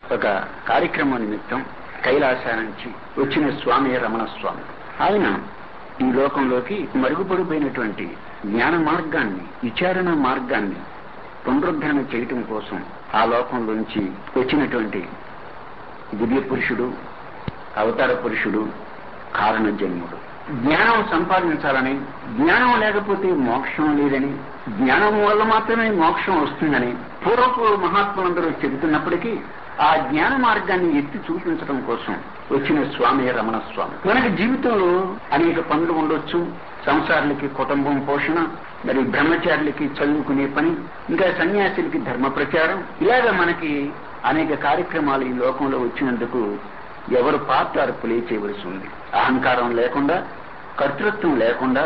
ఒక కార్యక్రమం నిమిత్తం కైలాస నుంచి వచ్చిన స్వామి రమణ స్వామి ఆయన ఈ లోకంలోకి మరుగుపడిపోయినటువంటి జ్ఞాన మార్గాన్ని విచారణ మార్గాన్ని పునరుద్ధరణ చేయటం కోసం ఆ లోకంలోంచి వచ్చినటువంటి దివ్య పురుషుడు అవతార పురుషుడు కారణ జన్ముడు జ్ఞానం సంపాదించాలని జ్ఞానం లేకపోతే మోక్షం లేదని జ్ఞానం వల్ల మాత్రమే మోక్షం వస్తుందని పూర్వపు మహాత్ములందరూ చెబుతున్నప్పటికీ ఆ జ్ఞాన మార్గాన్ని ఎత్తి చూపించడం కోసం వచ్చిన స్వామి రమణ స్వామి మనకి జీవితంలో అనేక పనులు ఉండొచ్చు సంసారులకి కుటుంబం పోషణ మరి బ్రహ్మచారులకి చదువుకునే పని ఇంకా సన్యాసులకి ధర్మ ప్రచారం ఇలాగ మనకి అనేక కార్యక్రమాలు ఈ లోకంలో వచ్చినందుకు ఎవరు పాత్ర ప్లే చేయవలసి ఉంది అహంకారం లేకుండా కర్తృత్వం లేకుండా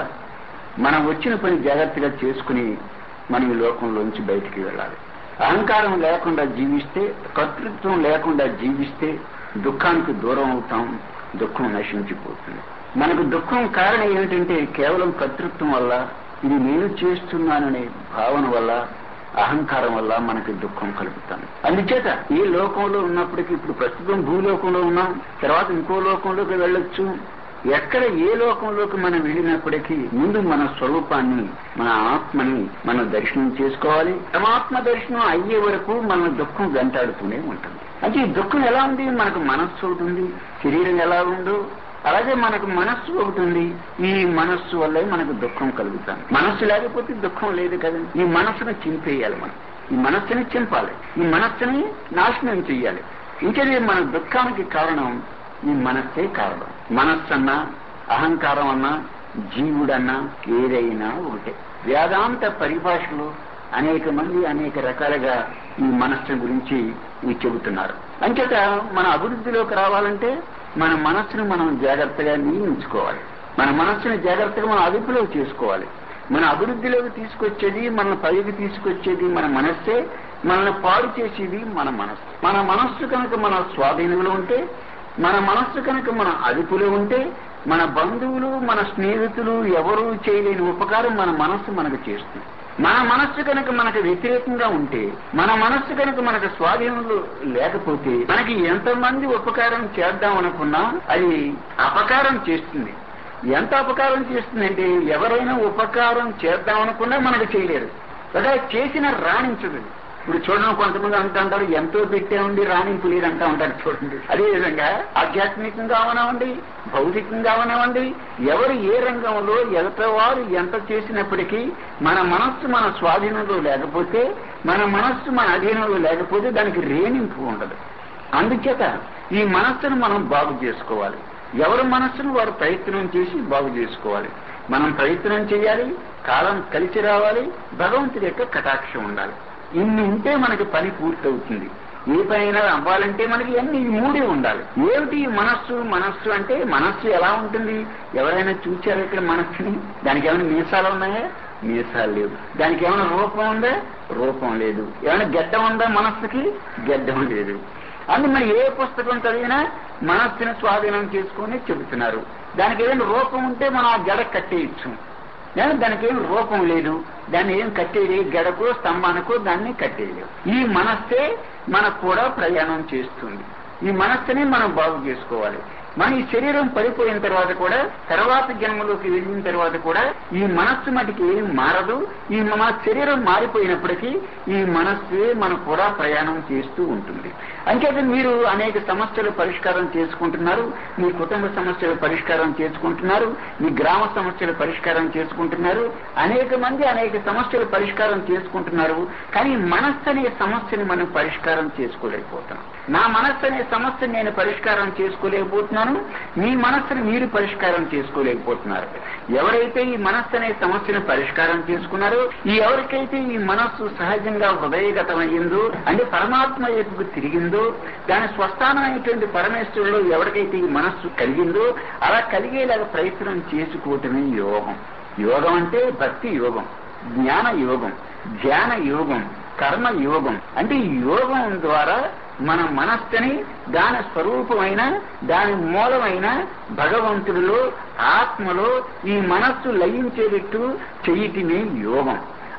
మనం వచ్చిన పని జాగ్రత్తగా చేసుకుని మనం ఈ లోకంలోంచి బయటికి వెళ్ళాలి అహంకారం లేకుండా జీవిస్తే కర్తృత్వం లేకుండా జీవిస్తే దుఃఖానికి దూరం అవుతాం దుఃఖం నశించిపోతుంది మనకు దుఃఖం కారణం ఏమిటంటే కేవలం కర్తృత్వం వల్ల ఇది నేను చేస్తున్నాననే భావన వల్ల అహంకారం వల్ల మనకి దుఃఖం కలుగుతాం అందుచేత ఏ లోకంలో ఉన్నప్పటికీ ఇప్పుడు ప్రస్తుతం భూలోకంలో ఉన్నాం తర్వాత ఇంకో లోకంలోకి వెళ్ళొచ్చు ఎక్కడ ఏ లోకంలోకి మనం వెళ్ళినప్పటికీ ముందు మన స్వరూపాన్ని మన ఆత్మని మనం దర్శనం చేసుకోవాలి పరమాత్మ దర్శనం అయ్యే వరకు మన దుఃఖం వెంటాడుతూనే ఉంటుంది అంటే ఈ దుఃఖం ఎలా ఉంది మనకు మనస్సు అవుతుంది శరీరం ఎలా ఉందో అలాగే మనకు మనస్సు ఒకటి ఉంది ఈ మనస్సు వల్లే మనకు దుఃఖం కలుగుతాం మనస్సు లేకపోతే దుఃఖం లేదు కదా ఈ మనస్సును చింపేయాలి మనం ఈ మనస్సుని చింపాలి ఈ మనస్సుని నాశనం చెయ్యాలి ఇంకేది మన దుఃఖానికి కారణం ఈ మనస్సే కారణం మనస్సన్నా అహంకారం అన్నా జీవుడన్నా ఏదైనా ఒకటే వేదాంత పరిభాషలో అనేక మంది అనేక రకాలుగా ఈ మనస్సు గురించి ఈ చెబుతున్నారు అంచేత మన అభివృద్ధిలోకి రావాలంటే మన మనస్సును మనం జాగ్రత్తగా నియమించుకోవాలి మన మనస్సుని జాగ్రత్తగా మనం అదుపులో చేసుకోవాలి మన అభివృద్ధిలోకి తీసుకొచ్చేది మన పైకి తీసుకొచ్చేది మన మనస్సే మనల్ని పాడు చేసేది మన మనస్సు మన మనస్సు కనుక మన స్వాధీనంలో ఉంటే మన మనస్సు కనుక మన అదుపులో ఉంటే మన బంధువులు మన స్నేహితులు ఎవరూ చేయలేని ఉపకారం మన మనస్సు మనకు చేస్తుంది మన మనస్సు కనుక మనకు వ్యతిరేకంగా ఉంటే మన మనస్సు కనుక మనకు స్వాధీనంలో లేకపోతే మనకి ఎంతమంది ఉపకారం చేద్దాం అనుకున్నా అది అపకారం చేస్తుంది ఎంత అపకారం చేస్తుందంటే ఎవరైనా ఉపకారం చేద్దాం అనుకున్నా మనకు చేయలేరు లేదా చేసిన రాణించదు ఇప్పుడు చూడండి కొంతమంది అంటుంటారు ఎంతో పెట్టే ఉండి రాణింపు లేదంటా ఉంటారు చూడండి అదే విధంగా ఆధ్యాత్మికంగా అవనవండి భౌతికంగా అవనవండి ఎవరు ఏ రంగంలో ఎదటవారు ఎంత చేసినప్పటికీ మన మనస్సు మన స్వాధీనంలో లేకపోతే మన మనస్సు మన అధీనంలో లేకపోతే దానికి రేణింపు ఉండదు అందుచేత ఈ మనస్సును మనం బాగు చేసుకోవాలి ఎవరి మనస్సును వారు ప్రయత్నం చేసి బాగు చేసుకోవాలి మనం ప్రయత్నం చేయాలి కాలం కలిసి రావాలి భగవంతుడి యొక్క కటాక్షం ఉండాలి ఇన్ని ఉంటే మనకి పని పూర్తవుతుంది ఏ పనైనా అవ్వాలంటే మనకి అన్ని ఈ మూడే ఉండాలి ఏమిటి ఈ మనస్సు మనస్సు అంటే మనస్సు ఎలా ఉంటుంది ఎవరైనా చూచారు ఇక్కడ మనస్సుని దానికి ఏమైనా మీసాలు ఉన్నాయా మీసాలు లేవు దానికి ఏమైనా రూపం ఉందా రూపం లేదు ఏమైనా గడ్డం ఉందా మనస్సుకి గడ్డం లేదు అందు మరి ఏ పుస్తకం చదివినా మనస్సుని స్వాధీనం చేసుకుని చెబుతున్నారు దానికి ఏదైనా రూపం ఉంటే మనం ఆ జడ కట్టేయచ్చు కానీ దానికి ఏం రూపం లేదు దాన్ని ఏం కట్టేది గడకు స్తంభానికి దాన్ని కట్టేయలేవు ఈ మనస్సే మనకు కూడా ప్రయాణం చేస్తుంది ఈ మనస్సుని మనం బాగు చేసుకోవాలి మన ఈ శరీరం పడిపోయిన తర్వాత కూడా తర్వాత జన్మలోకి వెళ్ళిన తర్వాత కూడా ఈ మనస్సు మటుకి ఏం మారదు ఈ మన శరీరం మారిపోయినప్పటికీ ఈ మనస్సే మనకు కూడా ప్రయాణం చేస్తూ ఉంటుంది అంచేత మీరు అనేక సమస్యలు పరిష్కారం చేసుకుంటున్నారు మీ కుటుంబ సమస్యలు పరిష్కారం చేసుకుంటున్నారు మీ గ్రామ సమస్యలు పరిష్కారం చేసుకుంటున్నారు అనేక మంది అనేక సమస్యలు పరిష్కారం చేసుకుంటున్నారు కానీ మనస్సు అనే సమస్యని మనం పరిష్కారం చేసుకోలేకపోతున్నాం నా మనస్సు అనే సమస్యని నేను పరిష్కారం చేసుకోలేకపోతున్నాను మీ మనస్సుని మీరు పరిష్కారం చేసుకోలేకపోతున్నారు ఎవరైతే ఈ మనస్సు అనే సమస్యను పరిష్కారం చేసుకున్నారో ఈ ఎవరికైతే ఈ మనస్సు సహజంగా హృదయగతమయ్యిందో అంటే పరమాత్మ వైపుకు తిరిగిందో దాని స్వస్థానమైనటువంటి పరమేశ్వరులో ఎవరికైతే ఈ మనస్సు కలిగిందో అలా కలిగేలాగా ప్రయత్నం చేసుకోవటమే యోగం యోగం అంటే భక్తి యోగం జ్ఞాన యోగం ధ్యాన యోగం కర్మ యోగం అంటే ఈ యోగం ద్వారా మన మనస్సుని దాని స్వరూపమైన దాని మూలమైన భగవంతుడిలో ఆత్మలో ఈ మనస్సు లయించేటట్టు చెయ్యటమే యోగం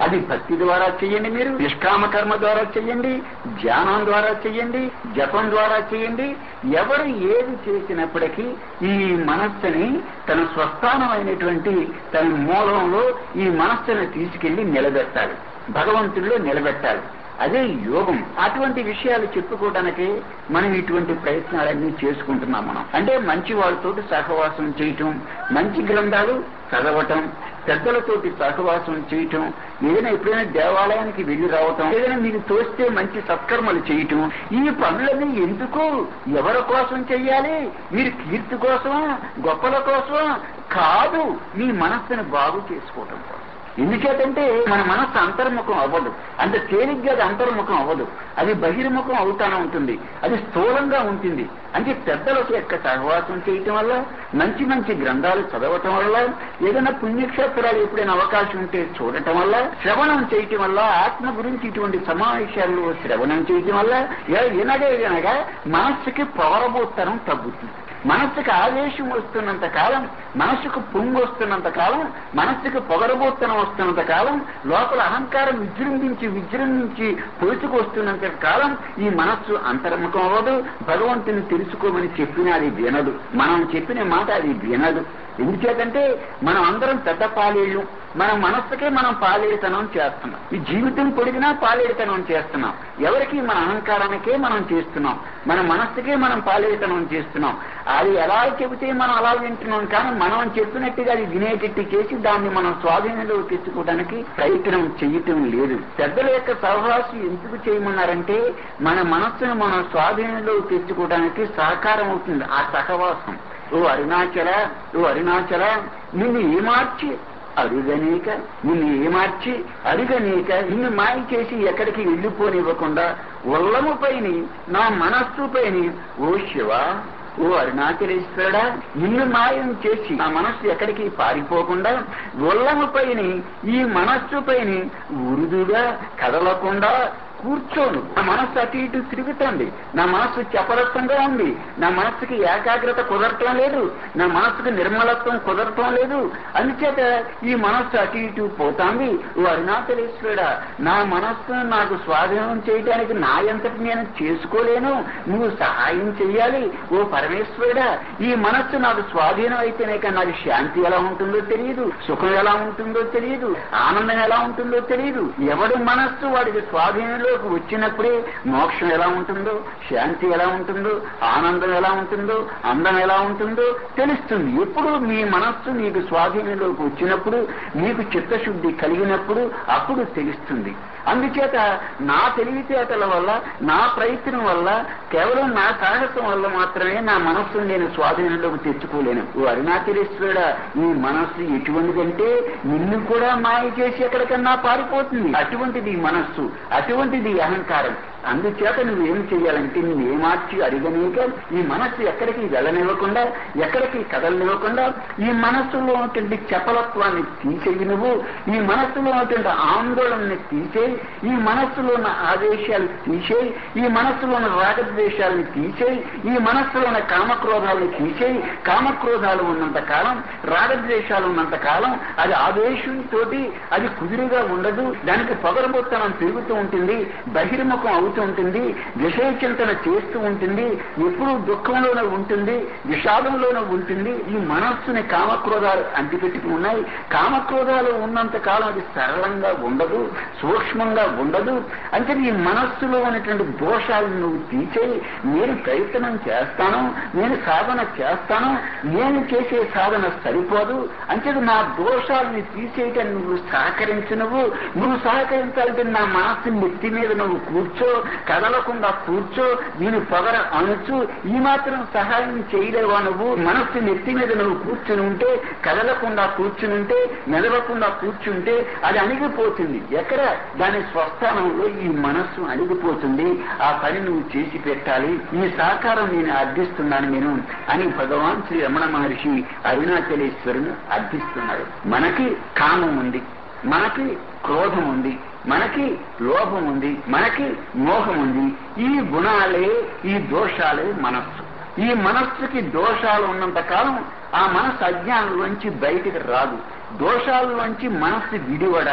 అది భక్తి ద్వారా చేయండి మీరు నిష్కామ కర్మ ద్వారా చేయండి ధ్యానం ద్వారా చేయండి జపం ద్వారా చేయండి ఎవరు ఏది చేసినప్పటికీ ఈ మనస్సుని తన స్వస్థానమైనటువంటి తన మూలంలో ఈ మనస్సుని తీసుకెళ్లి నిలబెట్టాలి భగవంతుడిలో నిలబెట్టాలి అదే యోగం అటువంటి విషయాలు చెప్పుకోవడానికి మనం ఇటువంటి ప్రయత్నాలన్నీ చేసుకుంటున్నాం మనం అంటే మంచి వాళ్ళతోటి సహవాసం చేయటం మంచి గ్రంథాలు చదవటం పెద్దలతోటి సహవాసం చేయటం ఏదైనా ఎప్పుడైనా దేవాలయానికి వెళ్లి రావటం ఏదైనా మీకు తోస్తే మంచి సత్కర్మలు చేయటం ఈ పనులన్నీ ఎందుకు ఎవరి కోసం చెయ్యాలి మీరు కీర్తి కోసమా గొప్పల కోసమా కాదు మీ మనస్సును బాగు చేసుకోవటం కోసం ఎందుచేతంటే మన మనస్సు అంతర్ముఖం అవ్వదు అంత తేలిగ్గా అది అంతర్ముఖం అవ్వదు అది బహిర్ముఖం అవుతానే ఉంటుంది అది స్థూలంగా ఉంటుంది అంటే పెద్దల యొక్క సహవాసం చేయటం వల్ల మంచి మంచి గ్రంథాలు చదవటం వల్ల ఏదైనా పుణ్యక్షేత్రాలు ఎప్పుడైనా అవకాశం ఉంటే చూడటం వల్ల శ్రవణం చేయటం వల్ల ఆత్మ గురించి ఇటువంటి సమావేశాల్లో శ్రవణం చేయటం వల్ల వినగా వినగా మనస్సుకి పవరబోత్తరం తగ్గుతుంది మనస్సుకు ఆవేశం వస్తున్నంత కాలం మనస్సుకు పొంగు వస్తున్నంత కాలం మనస్సుకు పొగరబోత్తనం వస్తున్నంత కాలం లోపల అహంకారం విజృంభించి విజృంభించి పొలుచుకు వస్తున్నంత కాలం ఈ మనస్సు అంతర్ముఖం అవ్వదు భగవంతుని తెలుసుకోమని చెప్పిన అది వినదు మనం చెప్పిన మాట అది వినదు ఎందుచేతంటే మనం అందరం పెద్ద పాలేళ్ళు మన మనస్సుకే మనం పాలేడితనం చేస్తున్నాం ఈ జీవితం పొడిగినా పాలేడితనం చేస్తున్నాం ఎవరికి మన అహంకారానికే మనం చేస్తున్నాం మన మనస్సుకే మనం పాలేడితనం చేస్తున్నాం అది ఎలా చెబితే మనం అలా వింటున్నాం కానీ మనం చెప్పినట్టుగా అది వినేటట్టు చేసి దాన్ని మనం స్వాధీనంలో తెచ్చుకోవడానికి ప్రయత్నం చేయటం లేదు పెద్దల యొక్క సహవాసం ఎందుకు చేయమన్నారంటే మన మనస్సును మనం స్వాధీనంలో తెచ్చుకోవడానికి సహకారం అవుతుంది ఆ సహవాసం ఓ అరుణాచల ఓ అరుణాచల నిన్ను ఏమార్చి అరుగనీక నిన్ను ఏమార్చి అరుగనీక నిన్ను మాయ చేసి ఎక్కడికి వెళ్ళిపోనివ్వకుండా ఉల్లము పైని నా మనస్సు పైని ఓ శివ ఓ అరుణాచలేశ్వరుడా నిన్ను మాయం చేసి నా మనస్సు ఎక్కడికి పారిపోకుండా ఉల్లము పైని ఈ మనస్సు పైని ఉరుదుగా కదలకుండా కూర్చోను నా మనస్సు అటు ఇటు తిరుగుతోంది నా మనస్సు చపలత్వంగా ఉంది నా మనస్సుకి ఏకాగ్రత కుదరటం లేదు నా మనస్సుకి నిర్మలత్వం కుదరటం లేదు అందుచేత ఈ మనస్సు అటు ఇటు పోతాంది ఓ అరుణాచలేశ్వరుడా నా మనస్సును నాకు స్వాధీనం చేయడానికి నా ఎంతటి నేను చేసుకోలేను నువ్వు సహాయం చెయ్యాలి ఓ పరమేశ్వరుడా ఈ మనస్సు నాకు స్వాధీనం అయితేనే కానీ నాకు శాంతి ఎలా ఉంటుందో తెలియదు సుఖం ఎలా ఉంటుందో తెలియదు ఆనందం ఎలా ఉంటుందో తెలియదు ఎవడు మనస్సు వాడికి స్వాధీనంలోకి వచ్చినప్పుడే మోక్షం ఎలా ఉంటుందో శాంతి ఎలా ఉంటుందో ఆనందం ఎలా ఉంటుందో అందం ఎలా ఉంటుందో తెలుస్తుంది ఎప్పుడు మీ మనస్సు మీకు స్వాధీనంలోకి వచ్చినప్పుడు మీకు చిత్తశుద్ధి కలిగినప్పుడు అప్పుడు తెలుస్తుంది అందుచేత నా తెలివితేటల వల్ల నా ప్రయత్నం వల్ల కేవలం నా సాహసం వల్ల మాత్రమే నా మనస్సును నేను స్వాధీనంలోకి తెచ్చుకోలేను ఓ అరుణాచలేశ్వరుడా ఈ మనస్సు ఎటువంటిదంటే నిన్ను కూడా మాయ చేసి ఎక్కడికన్నా పారిపోతుంది అటువంటిది ఈ మనస్సు అటువంటిది ఈ అహంకారం అందుచేత నువ్వేం చేయాలంటే నువ్వు ఏమార్చి అడిగనీక ఈ మనస్సు ఎక్కడికి వెళ్ళనివ్వకుండా ఎక్కడికి కదలనివ్వకుండా ఈ మనస్సులో ఉన్నటువంటి చపలత్వాన్ని తీసేయి నువ్వు ఈ మనస్సులో ఉన్నటువంటి ఆందోళనని తీసేయి ఈ మనస్సులో ఉన్న ఆదేశాలు తీసేయి ఈ మనస్సులో ఉన్న రాగద్వేషాలను తీసేయి ఈ మనస్సులో ఉన్న కామక్రోధాలను తీసేయి కామక్రోధాలు ఉన్నంత కాలం రాగద్వేషాలు ఉన్నంత కాలం అది ఆవేశంతో అది కుదురుగా ఉండదు దానికి పొగరబొత్తనం పెరుగుతూ ఉంటుంది బహిర్ముఖం అవుతూ ఉంటుంది విషయ చింతన చేస్తూ ఉంటుంది ఎప్పుడూ దుఃఖంలోనే ఉంటుంది విషాదంలోనే ఉంటుంది ఈ మనస్సుని కామక్రోధాలు అంటిపెట్టుకు ఉన్నాయి కామక్రోధాలు ఉన్నంత కాలం అది సరళంగా ఉండదు సూక్ష్మంగా ఉండదు అంటే ఈ మనస్సులో ఉన్నటువంటి దోషాలను నువ్వు తీసేయి నేను ప్రయత్నం చేస్తాను నేను సాధన చేస్తాను నేను చేసే సాధన సరిపోదు అంటే నా దోషాలని తీసేయటం నువ్వు సహకరించు నువ్వు నువ్వు సహకరించాలంటే నా మనస్సు నెత్తి మీద నువ్వు కూర్చో కదలకుండా కూర్చో నేను పొగర అనొచ్చు ఈ మాత్రం సహాయం చేయలేవా నువ్వు మనస్సు నెత్తి మీద నువ్వు కూర్చుని ఉంటే కదలకుండా కూర్చుని ఉంటే మెదలకుండా కూర్చుంటే అది అణిగిపోతుంది ఎక్కడ దాని స్వస్థానంలో ఈ మనస్సు అణిగిపోతుంది ఆ పని నువ్వు చేసి పెట్టాలి ఈ సహకారం నేను అర్థిస్తున్నాను నేను అని భగవాన్ శ్రీ రమణ మహర్షి అరుణాచలేశ్వరుని అర్థిస్తున్నాడు మనకి కామం ఉంది మనకి క్రోధం ఉంది మనకి లోభం ఉంది మనకి మోహం ఉంది ఈ గుణాలే ఈ దోషాలే మనస్సు ఈ మనస్సుకి దోషాలు ఉన్నంత కాలం ఆ మనస్సు అజ్ఞానంలోంచి బయటికి రాదు దోషాల్లోంచి మనస్సు విడివడాలి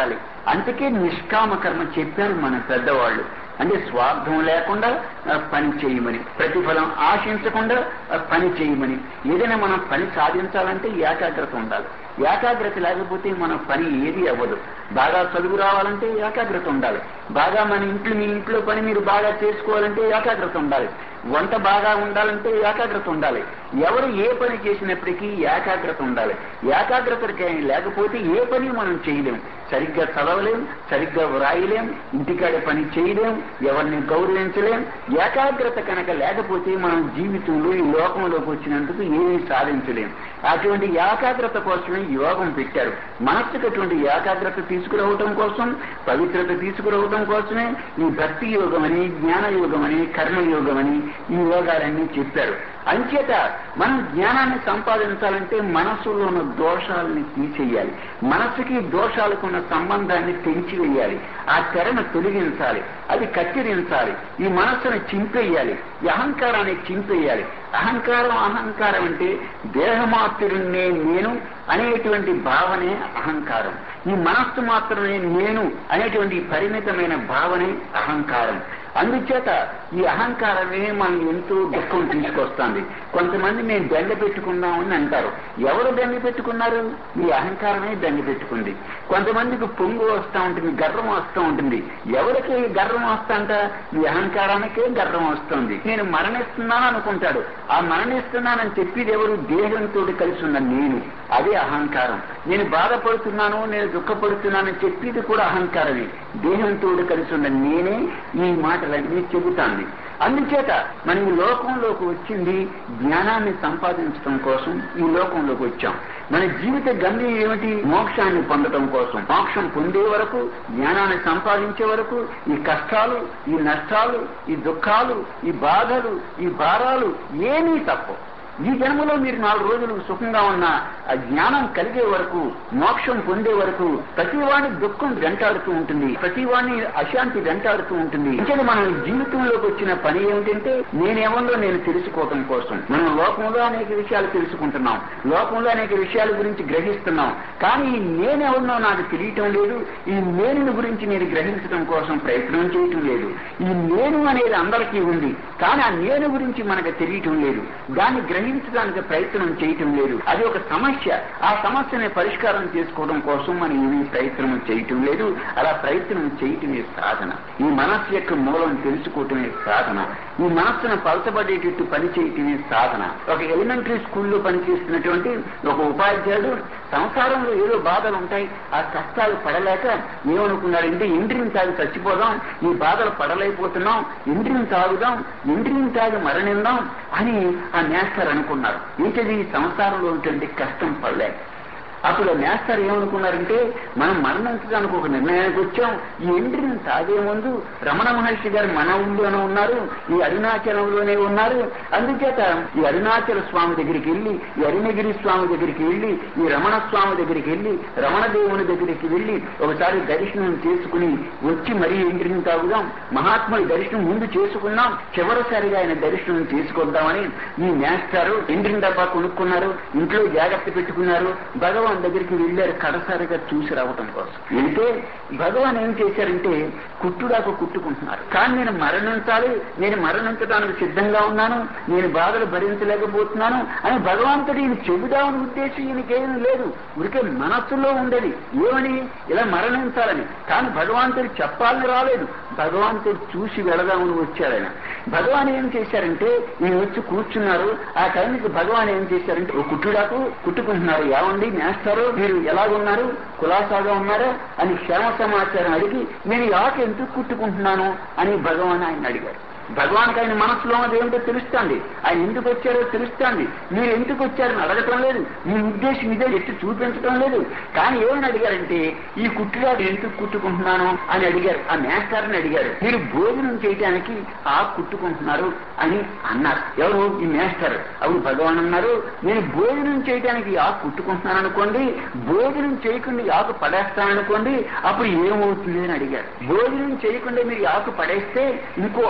అందుకే నిష్కామ కర్మ చెప్పారు మన పెద్దవాళ్ళు అంటే స్వార్థం లేకుండా ఆ, పని చేయమని ప్రతిఫలం ఆశించకుండా ఆ, పని చేయమని ఏదైనా మనం పని సాధించాలంటే ఏకాగ్రత ఉండాలి ఏకాగ్రత లేకపోతే మన పని ఏది అవ్వదు బాగా చదువు రావాలంటే ఏకాగ్రత ఉండాలి బాగా మన ఇంట్లో మీ ఇంట్లో పని మీరు బాగా చేసుకోవాలంటే ఏకాగ్రత ఉండాలి వంట బాగా ఉండాలంటే ఏకాగ్రత ఉండాలి ఎవరు ఏ పని చేసినప్పటికీ ఏకాగ్రత ఉండాలి ఏకాగ్రత లేకపోతే ఏ పని మనం చేయలేం సరిగ్గా చదవలేం సరిగ్గా వ్రాయలేం ఇంటికాడ పని చేయలేం ఎవరిని గౌరవించలేం ఏకాగ్రత కనుక లేకపోతే మనం జీవితంలో ఈ లోకంలోకి వచ్చినందుకు ఏమీ సాధించలేం అటువంటి ఏకాగ్రత కోసమే యోగం పెట్టారు మనస్సుకు అటువంటి ఏకాగ్రత తీసుకురావటం కోసం పవిత్రత తీసుకురావటం కోసమే ఈ భక్తి యోగం అని జ్ఞాన యోగం అని కర్మయోగం అని ఈ యోగాలన్నీ చెప్పారు అంచేత మనం జ్ఞానాన్ని సంపాదించాలంటే మనస్సులో ఉన్న దోషాలని తీసేయాలి మనస్సుకి దోషాలకు ఉన్న సంబంధాన్ని తెంచివేయాలి ఆ తెరను తొలగించాలి అది కత్తిరించాలి ఈ మనస్సును చింపేయాలి ఈ అహంకారాన్ని చింపేయాలి అహంకారం అహంకారం అంటే దేహమాత్రుడినే నేను అనేటువంటి భావనే అహంకారం ఈ మనస్సు మాత్రమే నేను అనేటువంటి పరిమితమైన భావనే అహంకారం అందుచేత ఈ అహంకారమే మనం ఎంతో దుఃఖం తీసుకొస్తుంది కొంతమంది మేము బెండ పెట్టుకున్నామని అంటారు ఎవరు బెండ పెట్టుకున్నారు ఈ అహంకారమే బెండ పెట్టుకుంది కొంతమందికి పొంగు వస్తూ ఉంటుంది గర్వం వస్తూ ఉంటుంది ఎవరికి గర్వం వస్తాంట ఈ అహంకారానికే గర్వం వస్తుంది నేను మరణిస్తున్నాను అనుకుంటాడు ఆ మరణిస్తున్నానని చెప్పేది ఎవరు దేహంతో కలిసి ఉన్న నేను అదే అహంకారం నేను బాధపడుతున్నాను నేను దుఃఖపడుతున్నానని చెప్పేది కూడా అహంకారమే దేహంతో కలిసి ఉన్న నేనే ఈ మాటలన్నీ చెబుతాంది అందుచేత మనం ఈ లోకంలోకి వచ్చింది జ్ఞానాన్ని సంపాదించడం కోసం ఈ లోకంలోకి వచ్చాం మన జీవిత గమ్యం ఏమిటి మోక్షాన్ని పొందడం కోసం మోక్షం పొందే వరకు జ్ఞానాన్ని సంపాదించే వరకు ఈ కష్టాలు ఈ నష్టాలు ఈ దుఃఖాలు ఈ బాధలు ఈ భారాలు ఏమీ తప్పవు ఈ జన్మలో మీరు నాలుగు రోజులు సుఖంగా ఉన్న ఆ జ్ఞానం కలిగే వరకు మోక్షం పొందే వరకు ప్రతివాడిని దుఃఖం వెంటాడుతూ ఉంటుంది ప్రతివాడిని అశాంతి వెంటాడుతూ ఉంటుంది ఇంకా మనం జీవితంలోకి వచ్చిన పని ఏమిటంటే నేనేమన్నా నేను తెలుసుకోవటం కోసం మనం లోకంలో అనేక విషయాలు తెలుసుకుంటున్నాం లోకంలో అనేక విషయాల గురించి గ్రహిస్తున్నాం కానీ ఈ నేనెవరినో నాకు తెలియటం లేదు ఈ నేను గురించి నేను గ్రహించడం కోసం ప్రయత్నం చేయటం లేదు ఈ నేను అనేది అందరికీ ఉంది కానీ ఆ నేను గురించి మనకు తెలియటం లేదు దాన్ని గ్రహించడానికి ప్రయత్నం చేయటం లేదు అది ఒక సమస్య ఆ సమస్యని పరిష్కారం చేసుకోవడం కోసం మనం ఏమీ ప్రయత్నం చేయటం లేదు అలా ప్రయత్నం చేయటమే సాధన ఈ మనస్సు యొక్క మూలం తెలుసుకోవటమే సాధన ఈ మనస్సును పలచబడేటట్టు పని చేయటమే సాధన ఒక ఎలిమెంటరీ స్కూల్లో పనిచేస్తున్నటువంటి ఒక ఉపాధ్యాయుడు సంసారంలో ఏదో బాధలు ఉంటాయి ఆ కష్టాలు పడలేక ఏమనుకున్నాడంటే ఇంద్రిని తాగి చచ్చిపోదాం ఈ బాధలు పడలేకపోతున్నాం ఇంద్రిని తాగుదాం ఇంద్రిని తాగి మరణిందాం అని ఆ నేస్తారు అనుకున్నారు ఏంటది ఈ సంసారంలో ఉంటుంది కష్టం పడలేక అప్పుడు నేస్తారు ఏమనుకున్నారంటే మనం మరణించడానికి ఒక నిర్ణయానికి వచ్చాం ఈ ఎండ్రిని తాగే ముందు రమణ మహర్షి గారు మన ఊళ్ళోనే ఉన్నారు ఈ అరుణాచలంలోనే ఉన్నారు అందుచేత ఈ అరుణాచల స్వామి దగ్గరికి వెళ్ళి ఈ అరుణగిరి స్వామి దగ్గరికి వెళ్ళి ఈ రమణ స్వామి దగ్గరికి వెళ్ళి రమణ దేవుని దగ్గరికి వెళ్ళి ఒకసారి దర్శనం చేసుకుని వచ్చి మరీ ఎండ్రిని తాగుదాం మహాత్ముడి దర్శనం ముందు చేసుకున్నాం చివరిసారిగా ఆయన దర్శనం చేసుకొద్దామని ఈ నేస్తారు ఎండ్రిని డబ్బా కొనుక్కున్నారు ఇంట్లో జాగ్రత్త పెట్టుకున్నారు భగవాన్ దగ్గరికి వెళ్ళారు కడసారిగా చూసి రావటం కోసం వెళ్తే భగవాన్ ఏం చేశారంటే కుట్టుడాకు కుట్టుకుంటున్నారు కానీ నేను మరణించాలి నేను మరణించడానికి సిద్ధంగా ఉన్నాను నేను బాధలు భరించలేకపోతున్నాను అని భగవంతుడు ఈయన చెబుదామని ఉద్దేశం ఈయనకేమీ లేదు ఉరికే మనస్సులో ఉండేది ఏమని ఇలా మరణించాలని కానీ భగవంతుడు చెప్పాలని రాలేదు భగవంతుడు చూసి వెళదామని వచ్చారు ఆయన భగవాన్ ఏం చేశారంటే ఈయన వచ్చి కూర్చున్నారు ఆ టైంకి భగవాన్ ఏం చేశారంటే ఓ కుట్టుడాకు కుట్టుకుంటున్నారు ఏమండి నేస్తారు మీరు ఎలాగున్నారు కులాసాగా ఉన్నారా అని క్షేమ సమాచారం అడిగి నేను ఈ ఆకు ఎందుకు కుట్టుకుంటున్నాను అని భగవాన్ ఆయన అడిగారు భగవాన్కి ఆయన మనసులో ఉన్నది ఏమిటో తెలుస్తుంది ఆయన ఎందుకు వచ్చారో తెలుస్తుంది మీరు ఎందుకు వచ్చారని అడగటం లేదు మీ ఉద్దేశం ఇదే ఎట్టి చూపించడం లేదు కానీ ఏమని అడిగారంటే ఈ కుట్టుగా ఎందుకు కుట్టుకుంటున్నాను అని అడిగారు ఆ మేస్టార్ని అడిగారు మీరు భోజనం చేయడానికి ఆ కుట్టుకుంటున్నారు అని అన్నారు ఎవరు ఈ మేస్టర్ అప్పుడు భగవాన్ అన్నారు నేను భోజనం చేయడానికి ఈ ఆకు కుట్టుకుంటున్నాను అనుకోండి భోజనం చేయకుండా ఈ ఆకు పడేస్తాననుకోండి అప్పుడు ఏమవుతుంది అని అడిగారు భోజనం చేయకుండా మీరు ఈ ఆకు పడేస్తే ఇంకో ఆకు మీరు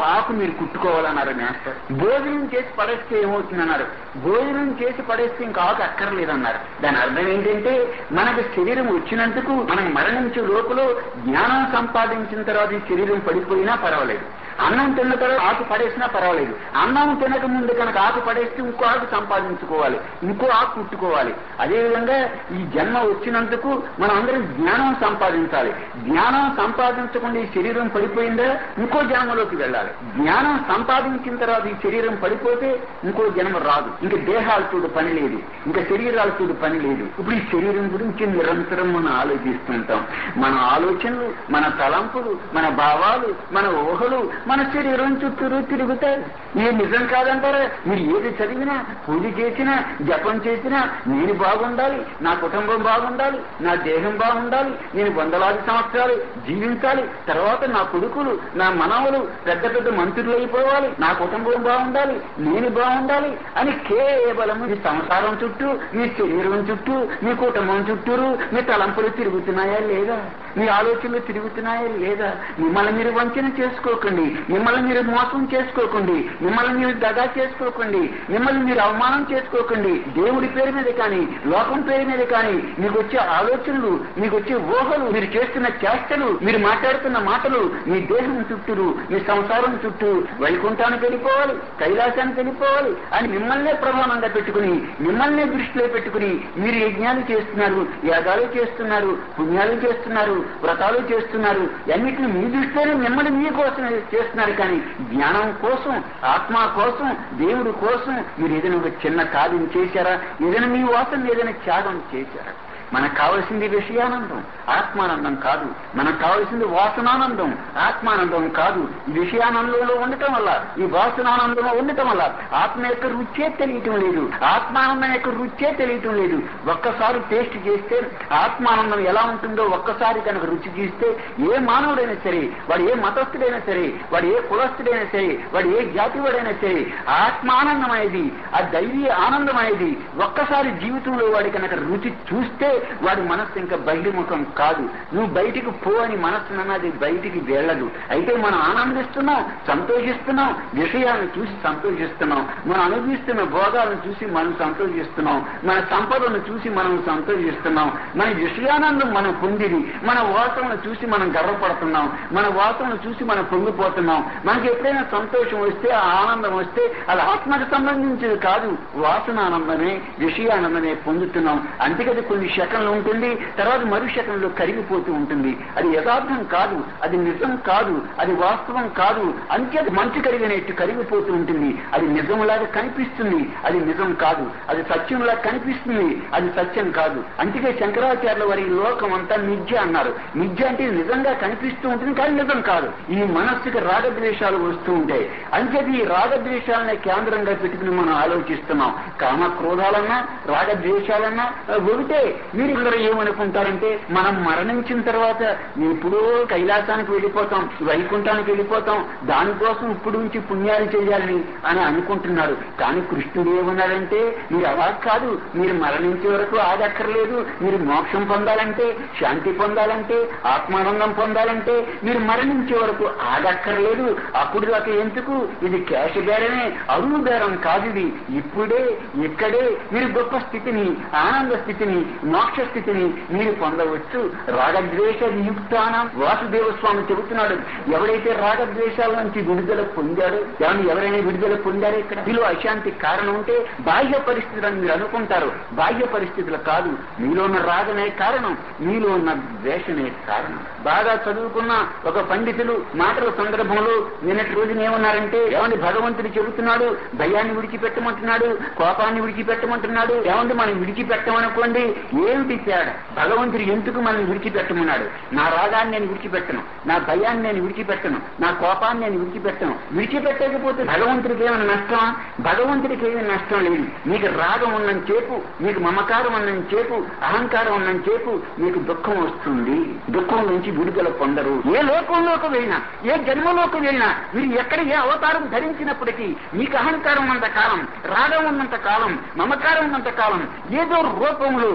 మీరు కుట్టుకోవాలన్నారు మాస్టర్ భోజనం చేసి పడేస్తే ఏమవుతుందన్నారు భోజనం చేసి పడేస్తే ఇంకా ఆకు అక్కర్లేదన్నారు దాని అర్థం ఏంటంటే మనకు శరీరం వచ్చినందుకు మనం మరణించే లోపల జ్ఞానం సంపాదించిన తర్వాత ఈ శరీరం పడిపోయినా పర్వాలేదు అన్నం తిన్న తర్వాత ఆకు పడేసినా పర్వాలేదు అన్నం తినక ముందు కనుక ఆకు పడేస్తే ఇంకో ఆకు సంపాదించుకోవాలి ఇంకో ఆకు కుట్టుకోవాలి అదేవిధంగా ఈ జన్మ వచ్చినందుకు మనం అందరం జ్ఞానం సంపాదించాలి జ్ఞానం సంపాదించకుండా ఈ శరీరం పడిపోయిందా ఇంకో జన్మలోకి వెళ్ళాలి జ్ఞానం సంపాదించిన తర్వాత ఈ శరీరం పడిపోతే ఇంకో జన్మ రాదు ఇంకా దేహాలతో పని లేదు ఇంకా శరీరాలతో పని లేదు ఇప్పుడు ఈ శరీరం గురించి నిరంతరం మనం ఆలోచిస్తుంటాం మన ఆలోచనలు మన తలంపులు మన భావాలు మన ఊహలు మన శరీరం చుట్టూరు తిరుగుతాయి ఇది నిజం కాదంటారా మీరు ఏది చదివినా పూజ చేసినా జపం చేసినా నేను బాగుండాలి నా కుటుంబం బాగుండాలి నా దేహం బాగుండాలి నేను వందలాది సంవత్సరాలు జీవించాలి తర్వాత నా కొడుకులు నా మనవలు పెద్ద పెద్ద మంత్రులు అయిపోవాలి నా కుటుంబం బాగుండాలి నేను బాగుండాలి అని కేవలం మీ సంసారం చుట్టూ మీ శరీరం చుట్టూ మీ కుటుంబం చుట్టూరు మీ తలంపులు తిరుగుతున్నాయా లేదా మీ ఆలోచనలు తిరుగుతున్నాయా లేదా మిమ్మల్ని మీరు వంచన చేసుకోకండి మిమ్మల్ని మీరు మోసం చేసుకోకండి మిమ్మల్ని మీరు దగా చేసుకోకండి మిమ్మల్ని మీరు అవమానం చేసుకోకండి దేవుడి పేరు మీద కానీ లోకం పేరు మీద కానీ మీకు వచ్చే ఆలోచనలు మీకు వచ్చే ఊహలు మీరు చేస్తున్న చేష్టలు మీరు మాట్లాడుతున్న మాటలు మీ దేహం చుట్టూరు మీ సంసారం చుట్టూ వైకుంఠానికి వెళ్ళిపోవాలి కైలాసానికి వెళ్ళిపోవాలి అని మిమ్మల్నే ప్రధానంగా పెట్టుకుని మిమ్మల్నే దృష్టిలో పెట్టుకుని మీరు యజ్ఞాలు చేస్తున్నారు యాగాలు చేస్తున్నారు పుణ్యాలు చేస్తున్నారు వ్రతాలు చేస్తున్నారు అన్నిటిని మీ దృష్టిలోనే మిమ్మల్ని మీకోసం చేస్తున్నారు కానీ జ్ఞానం కోసం ఆత్మ కోసం దేవుడి కోసం మీరు ఏదైనా ఒక చిన్న కార్యం చేశారా ఏదైనా మీ వాసన ఏదైనా త్యాగం చేశారా మనకు కావలసింది విషయానందం ఆత్మానందం కాదు మనకు కావలసింది వాసనానందం ఆత్మానందం కాదు ఈ విషయానందంలో ఉండటం వల్ల ఈ వాసనానందంలో ఉండటం వల్ల ఆత్మ యొక్క రుచే తెలియటం లేదు ఆత్మానందం యొక్క రుచే తెలియటం లేదు ఒక్కసారి టేస్ట్ చేస్తే ఆత్మానందం ఎలా ఉంటుందో ఒక్కసారి కనుక రుచి చూస్తే ఏ మానవుడైనా సరే వాడు ఏ మతస్థుడైనా సరే వాడు ఏ కులస్థుడైనా సరే వాడు ఏ జాతి వాడైనా సరే ఆత్మానందం అనేది ఆ దైవీ ఆనందం అనేది ఒక్కసారి జీవితంలో వాడి కనుక రుచి చూస్తే వాడి మనస్సు ఇంకా బహిర్ముఖం కాదు నువ్వు బయటికి పో అని మనస్సు అన్నది బయటికి వెళ్ళదు అయితే మనం ఆనందిస్తున్నాం సంతోషిస్తున్నాం విషయాలను చూసి సంతోషిస్తున్నాం మనం అనుభవిస్తున్న భోగాలను చూసి మనం సంతోషిస్తున్నాం మన సంపదను చూసి మనం సంతోషిస్తున్నాం మన విషయానందం మనం పొందిది మన వాసనను చూసి మనం గర్వపడుతున్నాం మన వాసనను చూసి మనం పొంగిపోతున్నాం మనకి ఎప్పుడైనా సంతోషం వస్తే ఆ ఆనందం వస్తే అది ఆత్మకు సంబంధించింది కాదు వాసనానందమే విషయానందమే పొందుతున్నాం అంతేకాదు కొన్ని సెకండ్లు ఉంటుంది తర్వాత మరు సెకండ్లో కరిగిపోతూ ఉంటుంది అది యథార్థం కాదు అది నిజం కాదు అది వాస్తవం కాదు అంతే మంచు కరిగినట్టు కరిగిపోతూ ఉంటుంది అది నిజంలాగా కనిపిస్తుంది అది నిజం కాదు అది సత్యంలా కనిపిస్తుంది అది సత్యం కాదు అందుకే శంకరాచార్యుల వారి లోకం అంతా మిథ్య అన్నారు మిథ్య అంటే నిజంగా కనిపిస్తూ ఉంటుంది కానీ నిజం కాదు ఈ మనస్సుకి రాగద్వేషాలు వస్తూ ఉంటాయి అంచేది ఈ రాగద్వేషాలనే కేంద్రంగా పెట్టుకుని మనం ఆలోచిస్తున్నాం కామ క్రోధాలన్నా రాగద్వేషాలన్నా ఒకటే మీరు అందరూ ఏమనుకుంటారంటే మనం మరణించిన తర్వాత ఎప్పుడో కైలాసానికి వెళ్ళిపోతాం వైకుంఠానికి వెళ్ళిపోతాం దానికోసం ఇప్పుడు నుంచి పుణ్యాలు చేయాలని అని అనుకుంటున్నారు కానీ కృష్ణుడు ఏమన్నాడంటే మీరు అలా కాదు మీరు మరణించే వరకు ఆగక్కర్లేదు మీరు మోక్షం పొందాలంటే శాంతి పొందాలంటే ఆత్మానందం పొందాలంటే మీరు మరణించే వరకు ఆగక్కర్లేదు అప్పుడు దాకా ఎందుకు ఇది క్యాష్ బేరమే అరువు బేరం కాదు ఇది ఇప్పుడే ఇక్కడే మీరు గొప్ప స్థితిని ఆనంద స్థితిని మోక్ష స్థితిని మీరు పొందవచ్చు రాగద్వేష వియుక్తానం వాసుదేవ స్వామి చెబుతున్నాడు ఎవడైతే రాగద్వేషాల నుంచి విడుదల పొందాడో ఏమని ఎవరైనా విడుదల పొందారో ఇక్కడ మీలో అశాంతి కారణం ఉంటే బాహ్య పరిస్థితులను మీరు అనుకుంటారు బాహ్య పరిస్థితులు కాదు మీలో ఉన్న రాగమే కారణం మీలో ఉన్న ద్వేషమే కారణం బాగా చదువుకున్న ఒక పండితులు మాటల సందర్భంలో నిన్నటి రోజున ఏమన్నారంటే ఏమండి భగవంతుడు చెబుతున్నాడు భయాన్ని విడిచిపెట్టమంటున్నాడు కోపాన్ని విడిచిపెట్టమంటున్నాడు ఏమండి మనం విడిచిపెట్టమనుకోండి ఏమిటి తేడా భగవంతుడు ఎందుకు మనం విడిచిపెట్టమన్నాడు నా రాగాన్ని నేను విడిచిపెట్టను నా భయాన్ని నేను విడిచిపెట్టను నా కోపాన్ని నేను విడిచిపెట్టను విడిచిపెట్టకపోతే భగవంతుడికి ఏమైనా నష్టమా భగవంతుడికి ఏమీ నష్టం లేదు మీకు రాగం ఉన్నని చేపు మీకు మమకారం ఉన్నని చేపు అహంకారం ఉన్నని చేపు మీకు దుఃఖం వస్తుంది దుఃఖం నుంచి విడుదల పొందరు ఏ లోకంలోకి వెళ్ళినా ఏ జన్మలోకి వెళ్ళినా మీరు ఎక్కడ ఏ అవతారం ధరించినప్పటికీ మీకు అహంకారం ఉన్నంత కాలం రాగం ఉన్నంత కాలం మమకారం ఉన్నంత కాలం ఏదో రూపంలో ఏదో